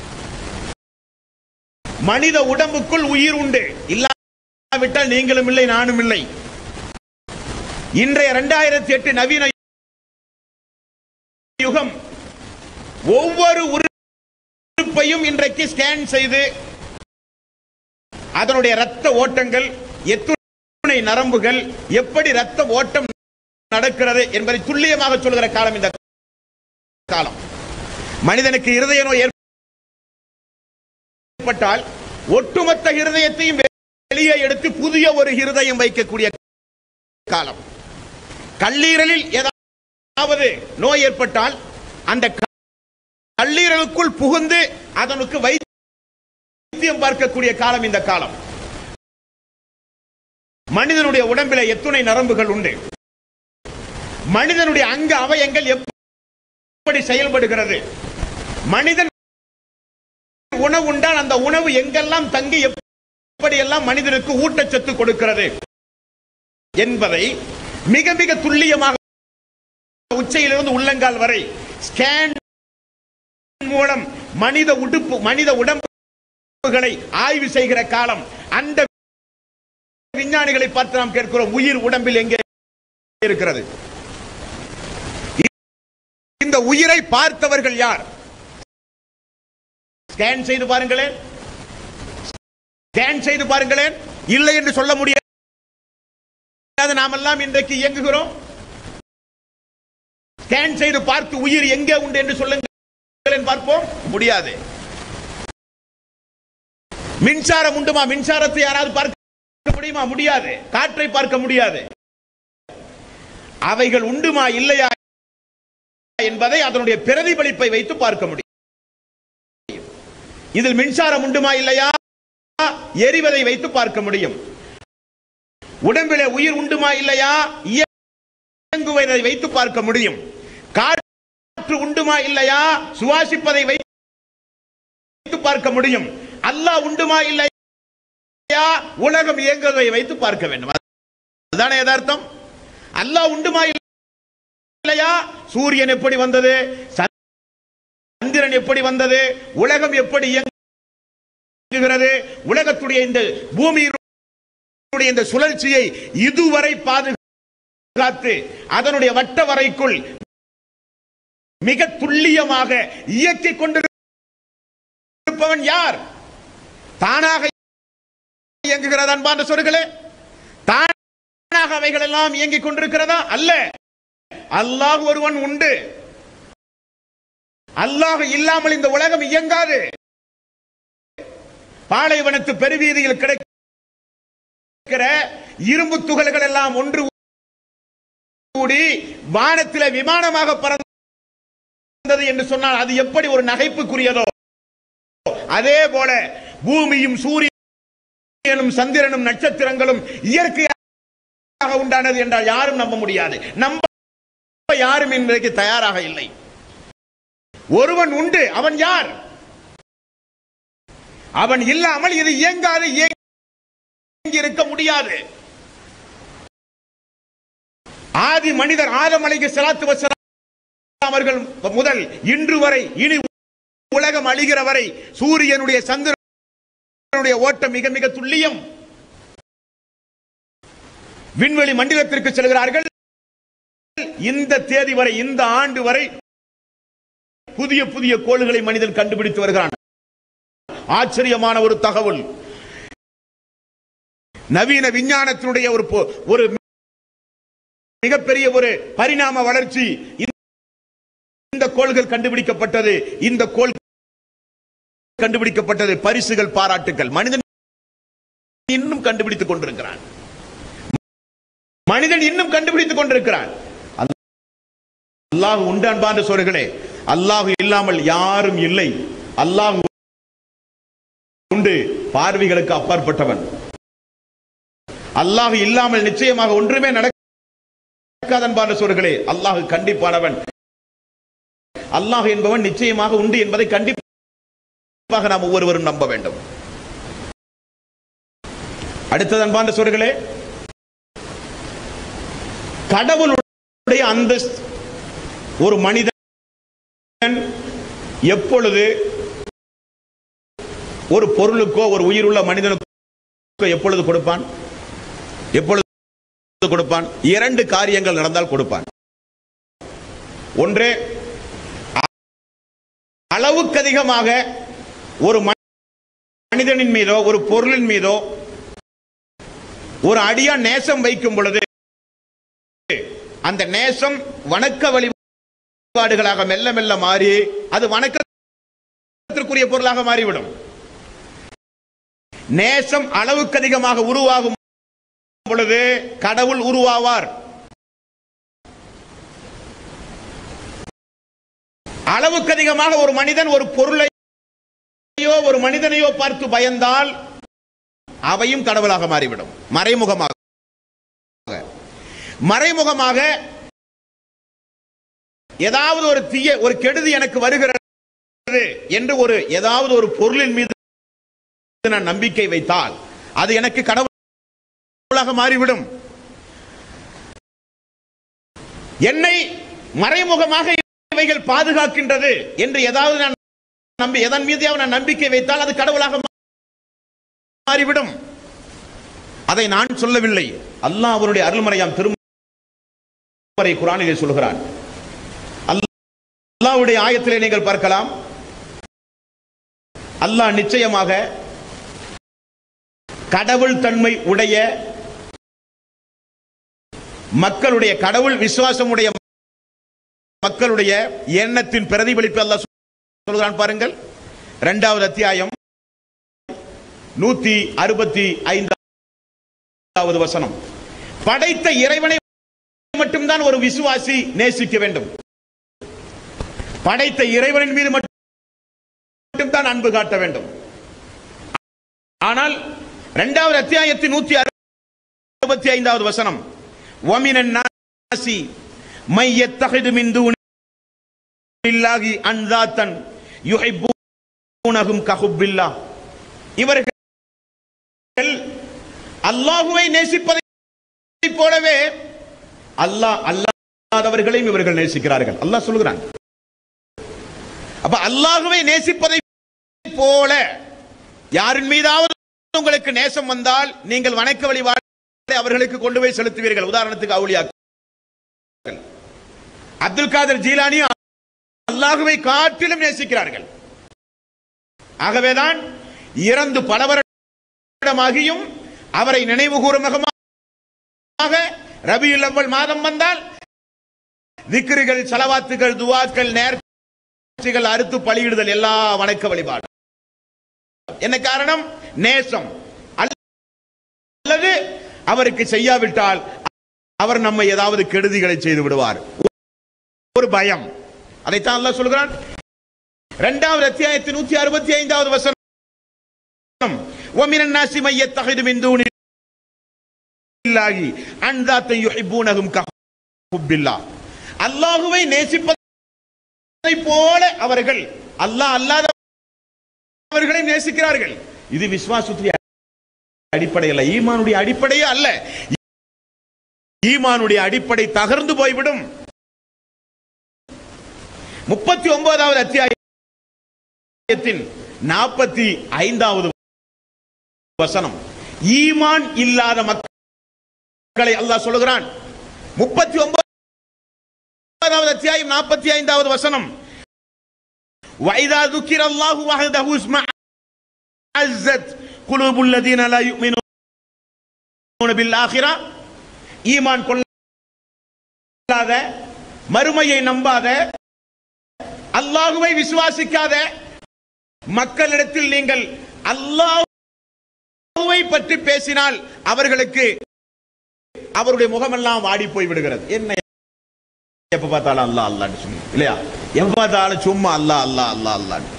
மனித உடம்புக்குள் உயிர் உண்டு இல்லாவிட்டால் நீங்களும் இல்லை நானும் இல்லை இன்றைய இரண்டாயிரத்தி எட்டு நவீன யுகம் ஒவ்வொரு உறுப்பையும் இன்றைக்கு ஸ்கேன் செய்து அதனுடைய ரத்த ஓட்டங்கள் எத்துணை நரம்புகள் எப்படி ரத்த ஓட்டம் நடக்கிறது என்பதை துல்லியமாக சொல்கிற காலம் இந்த காலம் மனிதனுக்கு இருதய நோய் ஏற்பட்டால் ஒட்டுமொத்த இருதயத்தையும் வெளியே எடுத்து புதிய ஒரு இருதயம் வைக்கக்கூடிய காலம் கல்லீரலில் ஏதாவது நோய் ஏற்பட்டால் அந்த கல்லீரலுக்குள் புகுந்து அதனுக்கு வைத்தியம் பார்க்கக்கூடிய காலம் இந்த காலம் மனிதனுடைய உடம்பில எத்துணை நரம்புகள் உண்டு மனிதனுடைய அங்க அவயங்கள் எப்படி செயல்படுகிறது மனிதன் உணவு உண்டால் அந்த உணவு எங்கெல்லாம் தங்கி எப்படி எல்லாம் மனிதனுக்கு ஊட்டச்சத்து கொடுக்கிறது என்பதை மிக மிக துல்லியமாக உச்சையிலிருந்து உள்ளங்கால் வரை ஸ்கேன் மூலம் மனித உடுப்பு மனித உடம்புகளை ஆய்வு செய்கிற காலம் அந்த விஞ்ஞானிகளை பார்த்து நாம் கேட்கிறோம் உயிர் உடம்பில் எங்கே இருக்கிறது இந்த உயிரை பார்த்தவர்கள் யார் ஸ்கேன் செய்து பாருங்களேன் ஸ்கேன் செய்து பாருங்களேன் இல்லை என்று சொல்ல முடியாது நாமெல்லாம் இன்றைக்கு இயங்குகிறோம் ஸ்கேன் செய்து பார்த்து உயிர் எங்கே உண்டு என்று சொல்லுங்கள் பார்ப்போம் முடியாது மின்சாரம் உண்டுமா மின்சாரத்தை யாராவது பார்க்க முடியுமா முடியாது காற்றை பார்க்க முடியாது அவைகள் உண்டுமா இல்லையா என்பதை அதனுடைய பிரதிபலிப்பை வைத்து பார்க்க முடியும் இதில் மின்சாரம் உண்டுமா இல்லையா எரிவதை வைத்து பார்க்க முடியும் உடம்பிலே உயிர் உண்டுமா இல்லையா இயங்குவதை வைத்து பார்க்க முடியும் காற்று உண்டுமா இல்லையா சுவாசிப்பதை வைத்து பார்க்க முடியும் அல்லாஹ் உண்டுமா இல்லையா உலகம் இயங்குவதை வைத்து பார்க்க வேண்டும் அதுதானே யதார்த்தம் அல்லாஹ் உண்டுமா இல்லையா சூரியன் எப்படி வந்தது சந்திரன் எப்படி வந்தது உலகம் எப்படி இயங்குகிறது உலகத்துடைய இந்த பூமியினுடைய இந்த சுழற்சியை இதுவரை பாதுகாத்து அதனுடைய வட்ட வரைக்குள் மிக துல்லியமாக இயக்கிக் கொண்டிருப்பவன் யார் தானாக இயங்குகிறதா அன்பான சொற்களே தானாக அவைகள் எல்லாம் இயங்கிக் கொண்டிருக்கிறதா அல்ல அல்லாஹ் ஒருவன் உண்டு அல்லாஹ் இல்லாமல் இந்த உலகம் இயங்காது பாலைவனத்து பெருவீதியில் கிடைக்கிற இரும்பு துகள்கள் எல்லாம் ஒன்று கூடி வானத்தில விமானமாக பறந்தது என்று சொன்னால் அது எப்படி ஒரு நகைப்புக்குரியதோ அதே போல பூமியும் சூரியனும் சந்திரனும் நட்சத்திரங்களும் இயற்கையாக உண்டானது என்றால் யாரும் நம்ப முடியாது நம்ப யாரும் இன்றைக்கு தயாராக இல்லை ஒருவன் உண்டு அவன் யார் அவன் இல்லாமல் இது இயங்காது இயங்கி இருக்க முடியாது ஆதி மனிதர் ஆதம் அலைக்கு சலாத்து வசலாம் அவர்கள் முதல் இன்று வரை இனி உலகம் அழிகிற வரை சூரியனுடைய சந்திர சந்திரனுடைய ஓட்டம் மிக மிக துல்லியம் விண்வெளி மண்டலத்திற்கு செல்கிறார்கள் இந்த தேதி வரை இந்த ஆண்டு வரை புதிய புதிய கோள்களை மனிதன் கண்டுபிடித்து வருகிறான் ஆச்சரியமான ஒரு தகவல் நவீன விஞ்ஞானத்தினுடைய ஒரு பொ- ஒரு மிகப்பெரிய ஒரு பரிணாம வளர்ச்சி இந்த கோள்கள் கண்டுபிடிக்கப்பட்டது இந்த கோள் கண்டுபிடிக்கப்பட்டது பரிசுகள் பாராட்டுகள் மனிதன் இன்னும் கண்டுபிடித்துக் கொண்டிருக்கிறான் மனிதன் இன்னும் கண்டுபிடித்துக் கொண்டிருக்கிறான் அல்லாஹ் உண்டு அன்பார்ந்த சோர்களே அல்லாஹ் இல்லாமல் யாரும் இல்லை அல்லாஹ் உண்டு பார்வைகளுக்கு அப்பாற்பட்டவன் அல்லாஹ் இல்லாமல் நிச்சயமாக ஒன்றுமே நடக்காத அன்பார்ந்த சோர்களே அல்லாஹ் கண்டிப்பானவன் அல்லாஹ் என்பவன் நிச்சயமாக உண்டு என்பதை கண்டிப்பாக நாம் ஒவ்வொருவரும் நம்ப வேண்டும் அடுத்தது அன்பார்ந்த சோர்களே கடவுளுடைய அந்தஸ்து ஒரு மனிதன் எப்பொழுது ஒரு பொருளுக்கோ ஒரு உயிருள்ள மனிதனுக்கோ எப்பொழுது கொடுப்பான் எப்பொழுது கொடுப்பான் இரண்டு காரியங்கள் நடந்தால் கொடுப்பான் ஒன்று அளவுக்கு அதிகமாக ஒரு மனிதனின் மீதோ ஒரு பொருளின் மீதோ ஒரு அடியா நேசம் வைக்கும் பொழுது அந்த நேசம் வணக்க வழிபாடுகளாக மெல்ல மெல்ல மாறி அது வணக்கத்திற்குரிய பொருளாக மாறிவிடும் நேசம் அளவுக்கு அதிகமாக உருவாகும் பொழுது கடவுள் உருவாவார் அளவுக்கு அதிகமாக ஒரு மனிதன் ஒரு பொருளையோ ஒரு மனிதனையோ பார்த்து பயந்தால் அவையும் கடவுளாக மாறிவிடும் மறைமுகமாக மறைமுகமாக ஏதாவது ஒரு தீய ஒரு கெடுதி எனக்கு வருகிறது என்று ஒரு ஏதாவது ஒரு பொருளின் மீது நான் நம்பிக்கை வைத்தால் அது எனக்கு கடவுளாக மாறிவிடும் என்னை மறைமுகமாக இவைகள் பாதுகாக்கின்றது என்று ஏதாவது நான் நம்பி எதன் மீதியாவது நான் நம்பிக்கை வைத்தால் அது கடவுளாக மாறிவிடும் அதை நான் சொல்லவில்லை அல்லாஹ் அவருடைய அருள்மறையாம் திருமறை குரானிலே சொல்கிறான் அல்லாஹ்வுடைய ஆயத்திலே நீங்கள் பார்க்கலாம் அல்லாஹ் நிச்சயமாக கடவுள் தன்மை உடைய மக்களுடைய கடவுள் விசுவாசமுடைய மக்களுடைய எண்ணத்தின் பிரதிபலிப்பு அல்லாஹ் சொல்கிறான் பாருங்கள் இரண்டாவது அத்தியாயம் நூத்தி அறுபத்தி ஐந்தாவது வசனம் படைத்த இறைவனை மட்டும்தான் ஒரு விசுவாசி நேசிக்க வேண்டும் படைத்த இறைவனின் மீது மட்டும்தான் அன்பு காட்ட வேண்டும் ஆனால் இரண்டாவது அத்தியாயத்தின் நூத்தி அறுபத்தி ஐந்தாவது வசனம் ஒமினன் நாசி மையத்தகிது மிந்துனில்லாகி அன்தாத்தன் யுஹிப்பூனகும் கஹுப்பில்லா இவர்கள் அல்லாஹுவை நேசிப்பதை போலவே அல்லாஹ் அல்லாதவர்களையும் இவர்கள் நேசிக்கிறார்கள் அல்லாஹ் சொல்லுகிறான் அப்ப அல்லாஹுவை நேசிப்பதை போல யாரின் மீதாவது உங்களுக்கு நேசம் வந்தால் நீங்கள் வணக்க வழிபாடு அவர்களுக்கு கொண்டு போய் செலுத்துவீர்கள் உதாரணத்துக்கு அவுளியாக்கள் அப்துல் காதர் ஜீலானி அல்லாஹுவை காட்டிலும் நேசிக்கிறார்கள் ஆகவேதான் இறந்து பல வருடமாகியும் அவரை நினைவு கூறும் முகமாக ரபியுல் அவ்வல் மாதம் வந்தால் திக்ருகள் சலவாத்துகள் துவாக்கள் நேர்ச்சிகள் அறுத்து பலியிடுதல் எல்லா வணக்க வழிபாடு என்ன காரணம் நேசம் அல்லது அவருக்கு செய்யாவிட்டால் அவர் நம்மை ஏதாவது கெடுதிகளை செய்து விடுவார் ஒரு பயம் அதைத்தான் அல்லாஹ் சொல்கிறான் இரண்டாவது அத்தியாயத்தின் நூத்தி அறுபத்தி ஐந்தாவது வசனம் ومن الناس من يتخذ من دون الله أندادا يحبونهم كحب الله அல்லாஹுவை நேசிப்பதை போல அவர்கள் அல்லாஹ் அல்லாத அவர்களை நேசிக்கிறார்கள் இது விசுவாசத்துடைய அடிப்படை அல்ல ஈமானுடைய அடிப்படையே அல்ல ஈமானுடைய அடிப்படை தகர்ந்து போய்விடும் முப்பத்தி ஒன்பதாவது அத்தியாயத்தின் நாற்பத்தி ஐந்தாவது வசனம் ஈமான் இல்லாத மக்களை அல்லாஹ் சொல்லுகிறான் முப்பத்தி ஒன்பதாவது அத்தியாயம் நாற்பத்தி ஐந்தாவது வசனம் وإذا ذكر الله وحده اسمعزت قلوب الذين لا يؤمنون بالآخرة ஈமான் கொள்ளாத மறுமையை நம்பாத அல்லாஹுவை விசுவாசிக்காத மக்களிடத்தில் நீங்கள் அல்லாஹுவை பற்றி பேசினால் அவர்களுக்கு அவருடைய முகமெல்லாம் வாடி போய் விடுகிறது என்ன எப்ப பார்த்தாலும் அல்லா அல்லான்னு சொல்லி இல்லையா எப்ப பார்த்தாலும் சும்மா அல்லா அல்லா அல்லா அல்லான்னு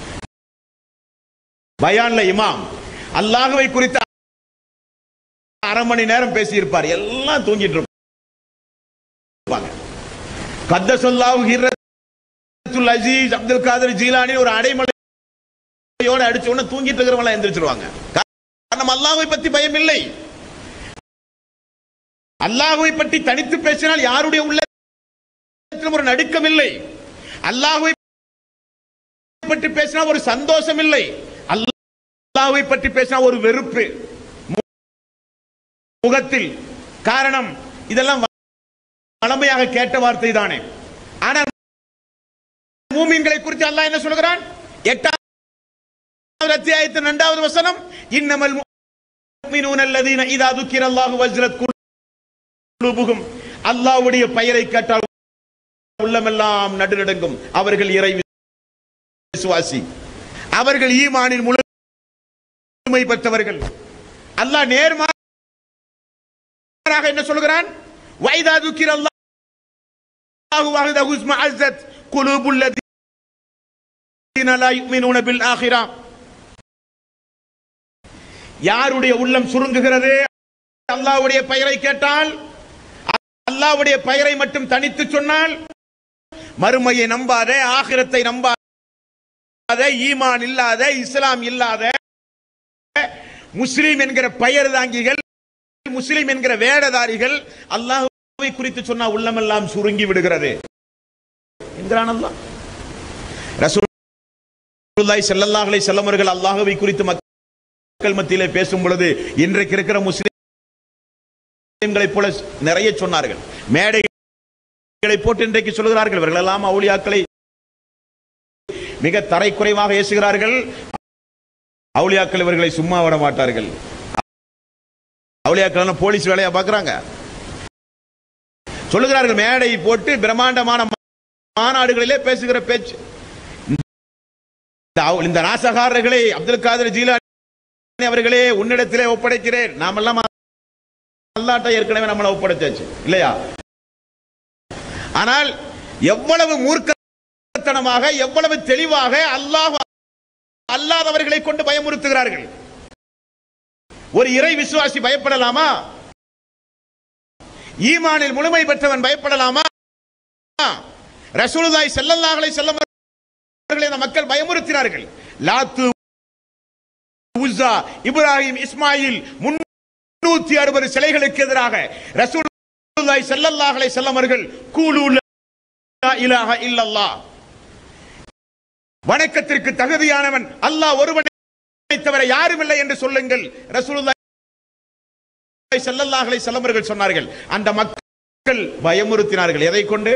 பயான்ல இமாம் அல்லாஹுவை குறித்த அரை மணி நேரம் பேசியிருப்பார் எல்லாம் தூங்கிட்டு இருப்பாங்க கத்தசல்லாஹு ஹிரத்துல் அசீஸ் அப்துல் காதர் ஜீலானி ஒரு அடைமலையோட அடிச்ச உடனே தூங்கிட்டு இருக்கிறவங்க எந்திரிச்சிருவாங்க காரணம் அல்லாஹ்வை பத்தி பயம் இல்லை அல்லாஹ்வை பற்றி தனித்து பேசினால் யாருடைய உள்ளத்திலும் ஒரு நடுக்கம் இல்லை அல்லாஹ்வை பற்றி பேசினால் ஒரு சந்தோஷம் இல்லை அல்லாஹ்வை பற்றி பேசினால் ஒரு வெறுப்பு முகத்தில் காரணம் இதெல்லாம் வளமையாக கேட்ட வார்த்தை தானே ஆனால் மூமின்களை குறித்து அல்லாஹ் என்ன சொல்கிறான் எட்டாவது அத்தியாயத்தின் இரண்டாவது வசனம் இன்னமல் முஃமினூன அல்லதீன இதா துக்கிர அல்லாஹு வஜ்ரத் குலூபுகும் அல்லாஹ்வுடைய பெயரை கேட்டால் உள்ளமெல்லாம் நடுநடுங்கும் அவர்கள் இறை விசுவாசி அவர்கள் ஈமானின் முழுமை பெற்றவர்கள் அல்லாஹ் நேர்மாறாக என்ன சொல்கிறான் வைதா துக்கிர அல்லாஹு வஹதஹு இஸ்ம அஸ்ஸத் குலூபுல் லதீன லா யுமினூன பில் ஆখিরা யாருடைய உள்ளம் சுருங்குகிறது அல்லாஹ்வுடைய பெயரை கேட்டால் அல்லாஹ்வுடைய பெயரை மட்டும் தனித்து சொன்னால் மறுமையை நம்பாத ஆகிரத்தை நம்பாத ஈமான் இல்லாத இஸ்லாம் இல்லாத முஸ்லிம் என்கிற பெயர் தாங்கிகள் முஸ்லிம் என்கிற வேடதாரிகள் அல்லாஹ்வை குறித்து சொன்னா உள்ளமெல்லாம் சுருங்கி விடுகிறது என்கிறான் அல்லாஹ் ரசூலுல்லாஹி ஸல்லல்லாஹு அலைஹி வஸல்லம் அவர்கள் அல்லாஹ்வை குறித்து மக்கள் மத்தியிலே பேசும் பொழுது இன்றைக்கு இருக்கிற முஸ்லிம்களை போல நிறைய சொன்னார்கள் மேடைகளை போட்டு இன்றைக்கு சொல்கிறார்கள் இவர்கள் எல்லாம் அவுலியாக்களை மிக தரைக்குறைவாக ஏசுகிறார்கள் அவுலியாக்கள் இவர்களை சும்மா விட மாட்டார்கள் அவுலியாக்கள் எல்லாம் போலீஸ் வேலையா பார்க்கறாங்க சொல்லுகிறார்கள் மேடை போட்டு பிரம்மாண்டமான மாநாடுகளிலே பேசுகிற பேச்சு இந்த அவு- இந்த நாசகாரர்களை அப்துல் காதர் ஜீலானி அவர்களே உன்னிடத்திலே ஒப்படைக்கிறேன் நாமெல்லாம் அல்லாட்ட ஏற்கனவே நம்மளை ஒப்படைச்சாச்சு இல்லையா ஆனால் எவ்வளவு மூர்க்கத்தனமாக எவ்வளவு தெளிவாக அல்லாஹ் அல்லாதவர்களை கொண்டு பயமுறுத்துகிறார்கள் ஒரு இறை விசுவாசி பயப்படலாமா ஈமானில் முழுமை பெற்றவன் பயப்படலாமா ரசூலுல்லாஹி ஸல்லல்லாஹு அலைஹி வஸல்லம் அவர்களை அந்த மக்கள் பயமுறுத்தினார்கள் லாத்து உஸ்ஸா இப்ராஹிம் இஸ்மாயில் முன்னூத்தி அறுபது சிலைகளுக்கு எதிராக ரசூலுல்லாஹி ஸல்லல்லாஹு அலைஹி வஸல்லம் அவர்கள் கூலு லா இலாஹ இல்லல்லாஹ் வணக்கத்திற்கு தகுதியானவன் அல்லாஹ் ஒருவனை தவிர யாரும் இல்லை என்று சொல்லுங்கள் ரசூலுல்லாஹி ஸல்லல்லாஹு அலைஹி வஸல்லம் அவர்கள் சொன்னார்கள் அந்த மக்கள் பயமுறுத்தினார்கள் எதை கொண்டு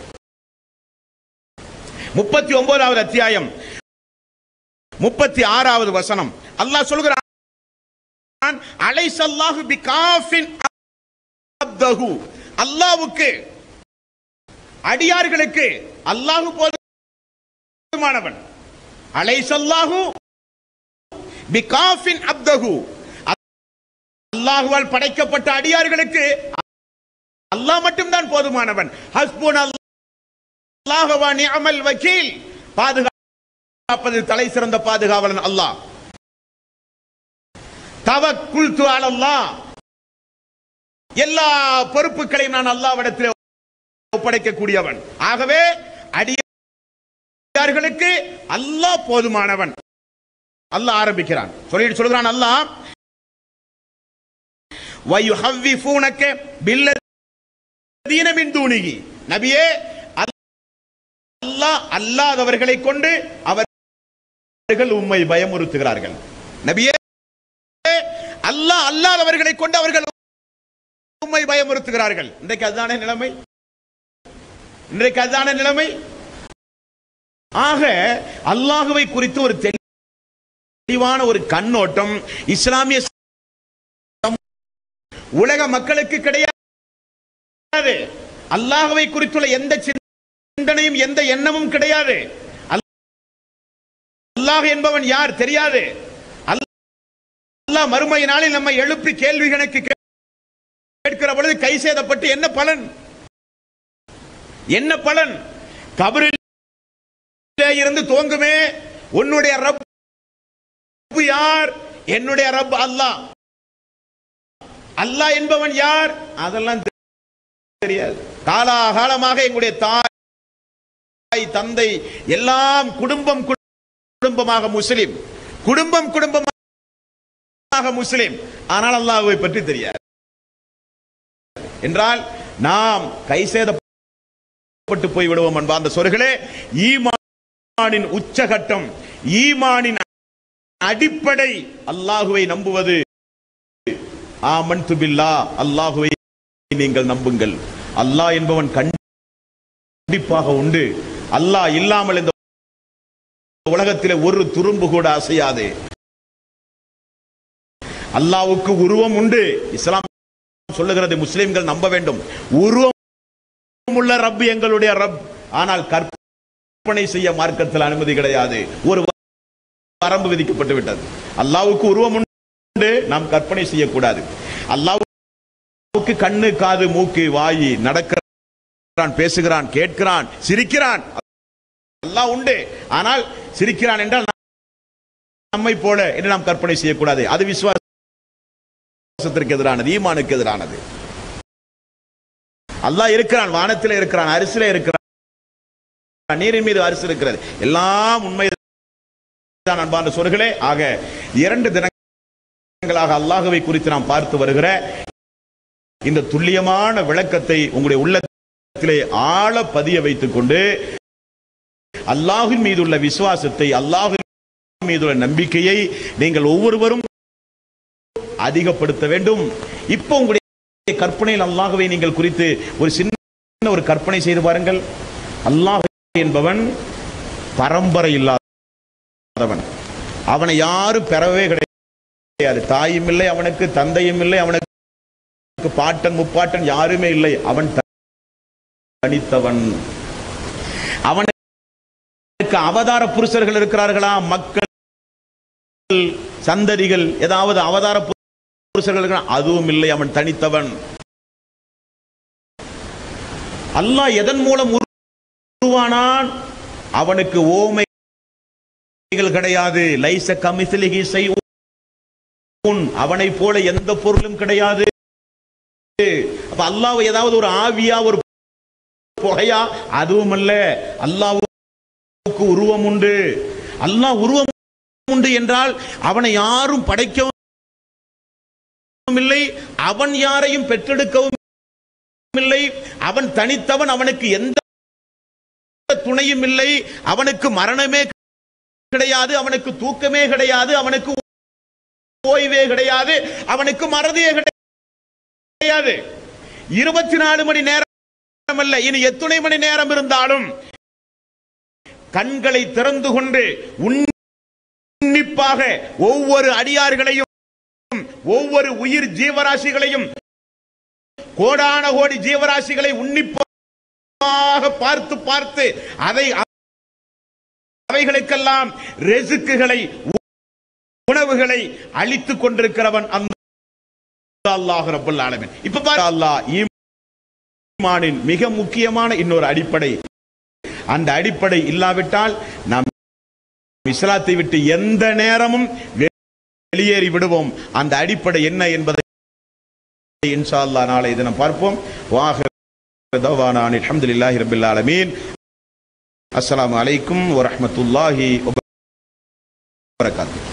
முப்பத்தி ஒன்பதாவது அத்தியாயம் முப்பத்தி ஆறாவது வசனம் அல்லாஹ் சொல்கிறான் அலைசல்லாஹு பிகாஃபின் அப்தஹு அல்லாஹ்வுக்கு அடியார்களுக்கு அல்லாஹ் போதுமானவன் அலைசல்லாஹு பிகாஃபின் அப்தஹு அல்லாஹுவால் படைக்கப்பட்ட அடியார்களுக்கு அல்லாஹ் மட்டும்தான் போதுமானவன் ஹஸ்புன் அல்லாஹ் நிஅமல் வக்கீல் பாதுகாப்பது தலை சிறந்த பாதுகாவலன் அல்லாஹ் தவக்குல்து அலல்லாஹ் எல்லா பொறுப்புகளையும் நான் அல்லாஹ்விடத்தில் ஒப்படைக்கக்கூடியவன் ஆகவே அடியார்களுக்கு அல்லாஹ் போதுமானவன் அல்லாஹ் ஆரம்பிக்கிறான் சொல்லிட்டு சொல்கிறான் அல்லாஹ் வயுஹவ்விஃபூனக பில்லதீன மின் தூனிஹி நபியே அல்லாஹ் அல்லாதவர்களை கொண்டு அவர்கள் உம்மை பயமுறுத்துகிறார்கள் நபியே அல்லாஹ் அல்லாதவர்களை கொண்டு அவர்கள் உம்மை பயமுறுத்துகிறார்கள் இன்றைக்கு அதுதானே நிலைமை இன்றைக்கு அதுதானே நிலைமை ஆக அல்லாஹுவை குறித்து ஒரு தெளிவான ஒரு கண்ணோட்டம் இஸ்லாமிய சமூக- உலக மக்களுக்கு கிடையாது அல்லாஹுவை குறித்துள்ள எந்த சிந்தனையும் எந்த எண்ணமும் கிடையாது அல்லாஹ் என்பவன் யார் தெரியாது அல்லாஹ் மறுமை நாளில் நம்மை எழுப்பி கேள்வி கணக்கு கே- கேட்கிற பொழுது கை சேதப்பட்டு என்ன பலன் என்ன பலன் கபரில் இருந்து துவங்குமே உன்னுடைய ரப் யார் என்னுடைய ரப் அல்லாஹ் அல்லாஹ் என்பவன் யார் அதெல்லாம் தெ- தெரியாது காலாகாலமாக எங்களுடைய தாய் தந்தை எல்லாம் குடும்பம் குடும்பமாக முஸ்லிம் குடும்பம் குடும்பமாக முஸ்லிம் ஆனால் அல்லாஹ்வை பற்றி தெரியாது என்றால் நாம் கை சேதப்பட்டு போய் விடுவோம் அன்பா அந்த சொற்களே ஈமானின் உச்சகட்டம் ஈமானின் அடிப்படை அல்லாஹுவை நம்புவது ஆமன்து பில்லா அல்லாஹுவை நீங்கள் நம்புங்கள் அல்லாஹ் என்பவன் கண்டிப்பாக உண்டு அல்லாஹ் இல்லாமல் இந்த உலகத்திலே ஒரு துரும்பு கூட அசையாது அல்லாஹ்வுக்கு உருவம் உண்டு இஸ்லாம் சொல்லுகிறது முஸ்லிம்கள் நம்ப வேண்டும் உருவம் உள்ள ரப் எங்களுடைய ரப் ஆனால் கற்பனை செய்ய மார்க்கத்தில் அனுமதி கிடையாது ஒரு வரம்பு விதிக்கப்பட்டு விட்டது அல்லாஹ்வுக்கு உருவம் உண்டு நாம் கற்பனை செய்யக்கூடாது அல்லாஹ்வுக்கு கண்ணு காது மூக்கு வாயி நடக்கிறான் பேசுகிறான் கேட்கிறான் சிரிக்கிறான் அல்லாஹ் உண்டு ஆனால் சிரிக்கிறான் என்றால் நம்மை போல என்று நாம் கற்பனை செய்யக்கூடாது அது விசுவாசத்திற்கு எதிரானது ஈமானுக்கு எதிரானது அல்லாஹ் இருக்கிறான் வானத்தில் இருக்கிறான் அரிசில இருக்கிறான் நீரின் மீது அரிசி இருக்கிறது எல்லாம் உண்மைதான் அன்பான சொற்களே ஆக இரண்டு தினங்களாக அல்லாஹுவை குறித்து நாம் பார்த்து வருகிற இந்த துல்லியமான விளக்கத்தை உங்களுடைய உள்ளத்திலே ஆழ பதிய வைத்துக் கொண்டு அல்லாஹின் மீதுள்ள விசுவாசத்தை அல்லாஹின் மீதுள்ள நம்பிக்கையை நீங்கள் ஒவ்வொருவரும் அதிகப்படுத்த வேண்டும் இப்போ உங்களுடைய கற்பனையில் அல்லாஹுவை நீங்கள் குறித்து ஒரு சின்ன ஒரு கற்பனை செய்து பாருங்கள் அல்லாஹ் என்பவன் பரம்பரை இல்லாதவன் அவனை யாரும் பெறவே கிடையாது தாயும் இல்லை அவனுக்கு தந்தையும் இல்லை அவனுக்கு பாட்டன் முப்பாட்டன் யாருமே இல்லை அவன் தனித்தவன் அவனுக்கு அவதார புருஷர்கள் இருக்கிறார்களா மக்கள் சந்ததிகள் ஏதாவது அவதார புருஷர்கள் இருக்கிறா- அதுவும் இல்லை அவன் தனித்தவன் அல்லாஹ் எதன் மூலம் உருவானான் அவனுக்கு ஓமைகள் கிடையாது லைச கமிசிலிகி செய்வோன் அவனை போல எந்த பொருளும் கிடையாது அப்ப அல்லாஹ் ஏதாவது ஒரு ஆவியா ஒரு புகையா அதுவும் அல்ல அல்லாஹ்வுக்கு உருவம் உண்டு அல்லாஹ் உருவம் உண்டு என்றால் அவனை யாரும் படைக்கவும் இல்லை அவன் யாரையும் பெற்றெடுக்கவும் இல்லை அவன் தனித்தவன் அவனுக்கு எந்த துணையும் இல்லை அவனுக்கு மரணமே கிடையாது அவனுக்கு தூக்கமே கிடையாது அவனுக்கு ஓய்வே கிடையாது அவனுக்கு மறதியே கிடையாது இருபத்தி நாலு மணி நேரம் அல்ல இனி எத்துணை மணி நேரம் இருந்தாலும் கண்களை திறந்து கொண்டு உன்னிப்பாக ஒவ்வொரு அடியார்களையும் ஒவ்வொரு உயிர் ஜீவராசிகளையும் கோடான கோடி ஜீவராசிகளை உன்னிப்பாக பார்த்து பார்த்து அதை அவைகளுக்கெல்லாம் ரெசுக்குகளை உணவுகளை அளித்துக் கொண்டிருக்கிறவன் அந்த அல்லாஹ் ரப்பல் ஆலமீன் இப்ப பாரு அல்லாஹ் ஈமானின் மிக முக்கியமான இன்னொரு அடிப்படை அந்த அடிப்படை இல்லாவிட்டால் நாம் இஸ்லாத்தை விட்டு எந்த நேரமும் வெளியேறி விடுவோம் அந்த அடிப்படை என்ன என்பதை இன்ஷா அல்லாஹ் நாளை தினம் பார்ப்போம் வாஹிர் தவானான் அல்ஹம்துலில்லாஹி ரப்பில் ஆலமீன் அஸ்ஸலாமு அலைக்கும் வரஹ்மத்துல்லாஹி வபரகாத்துஹு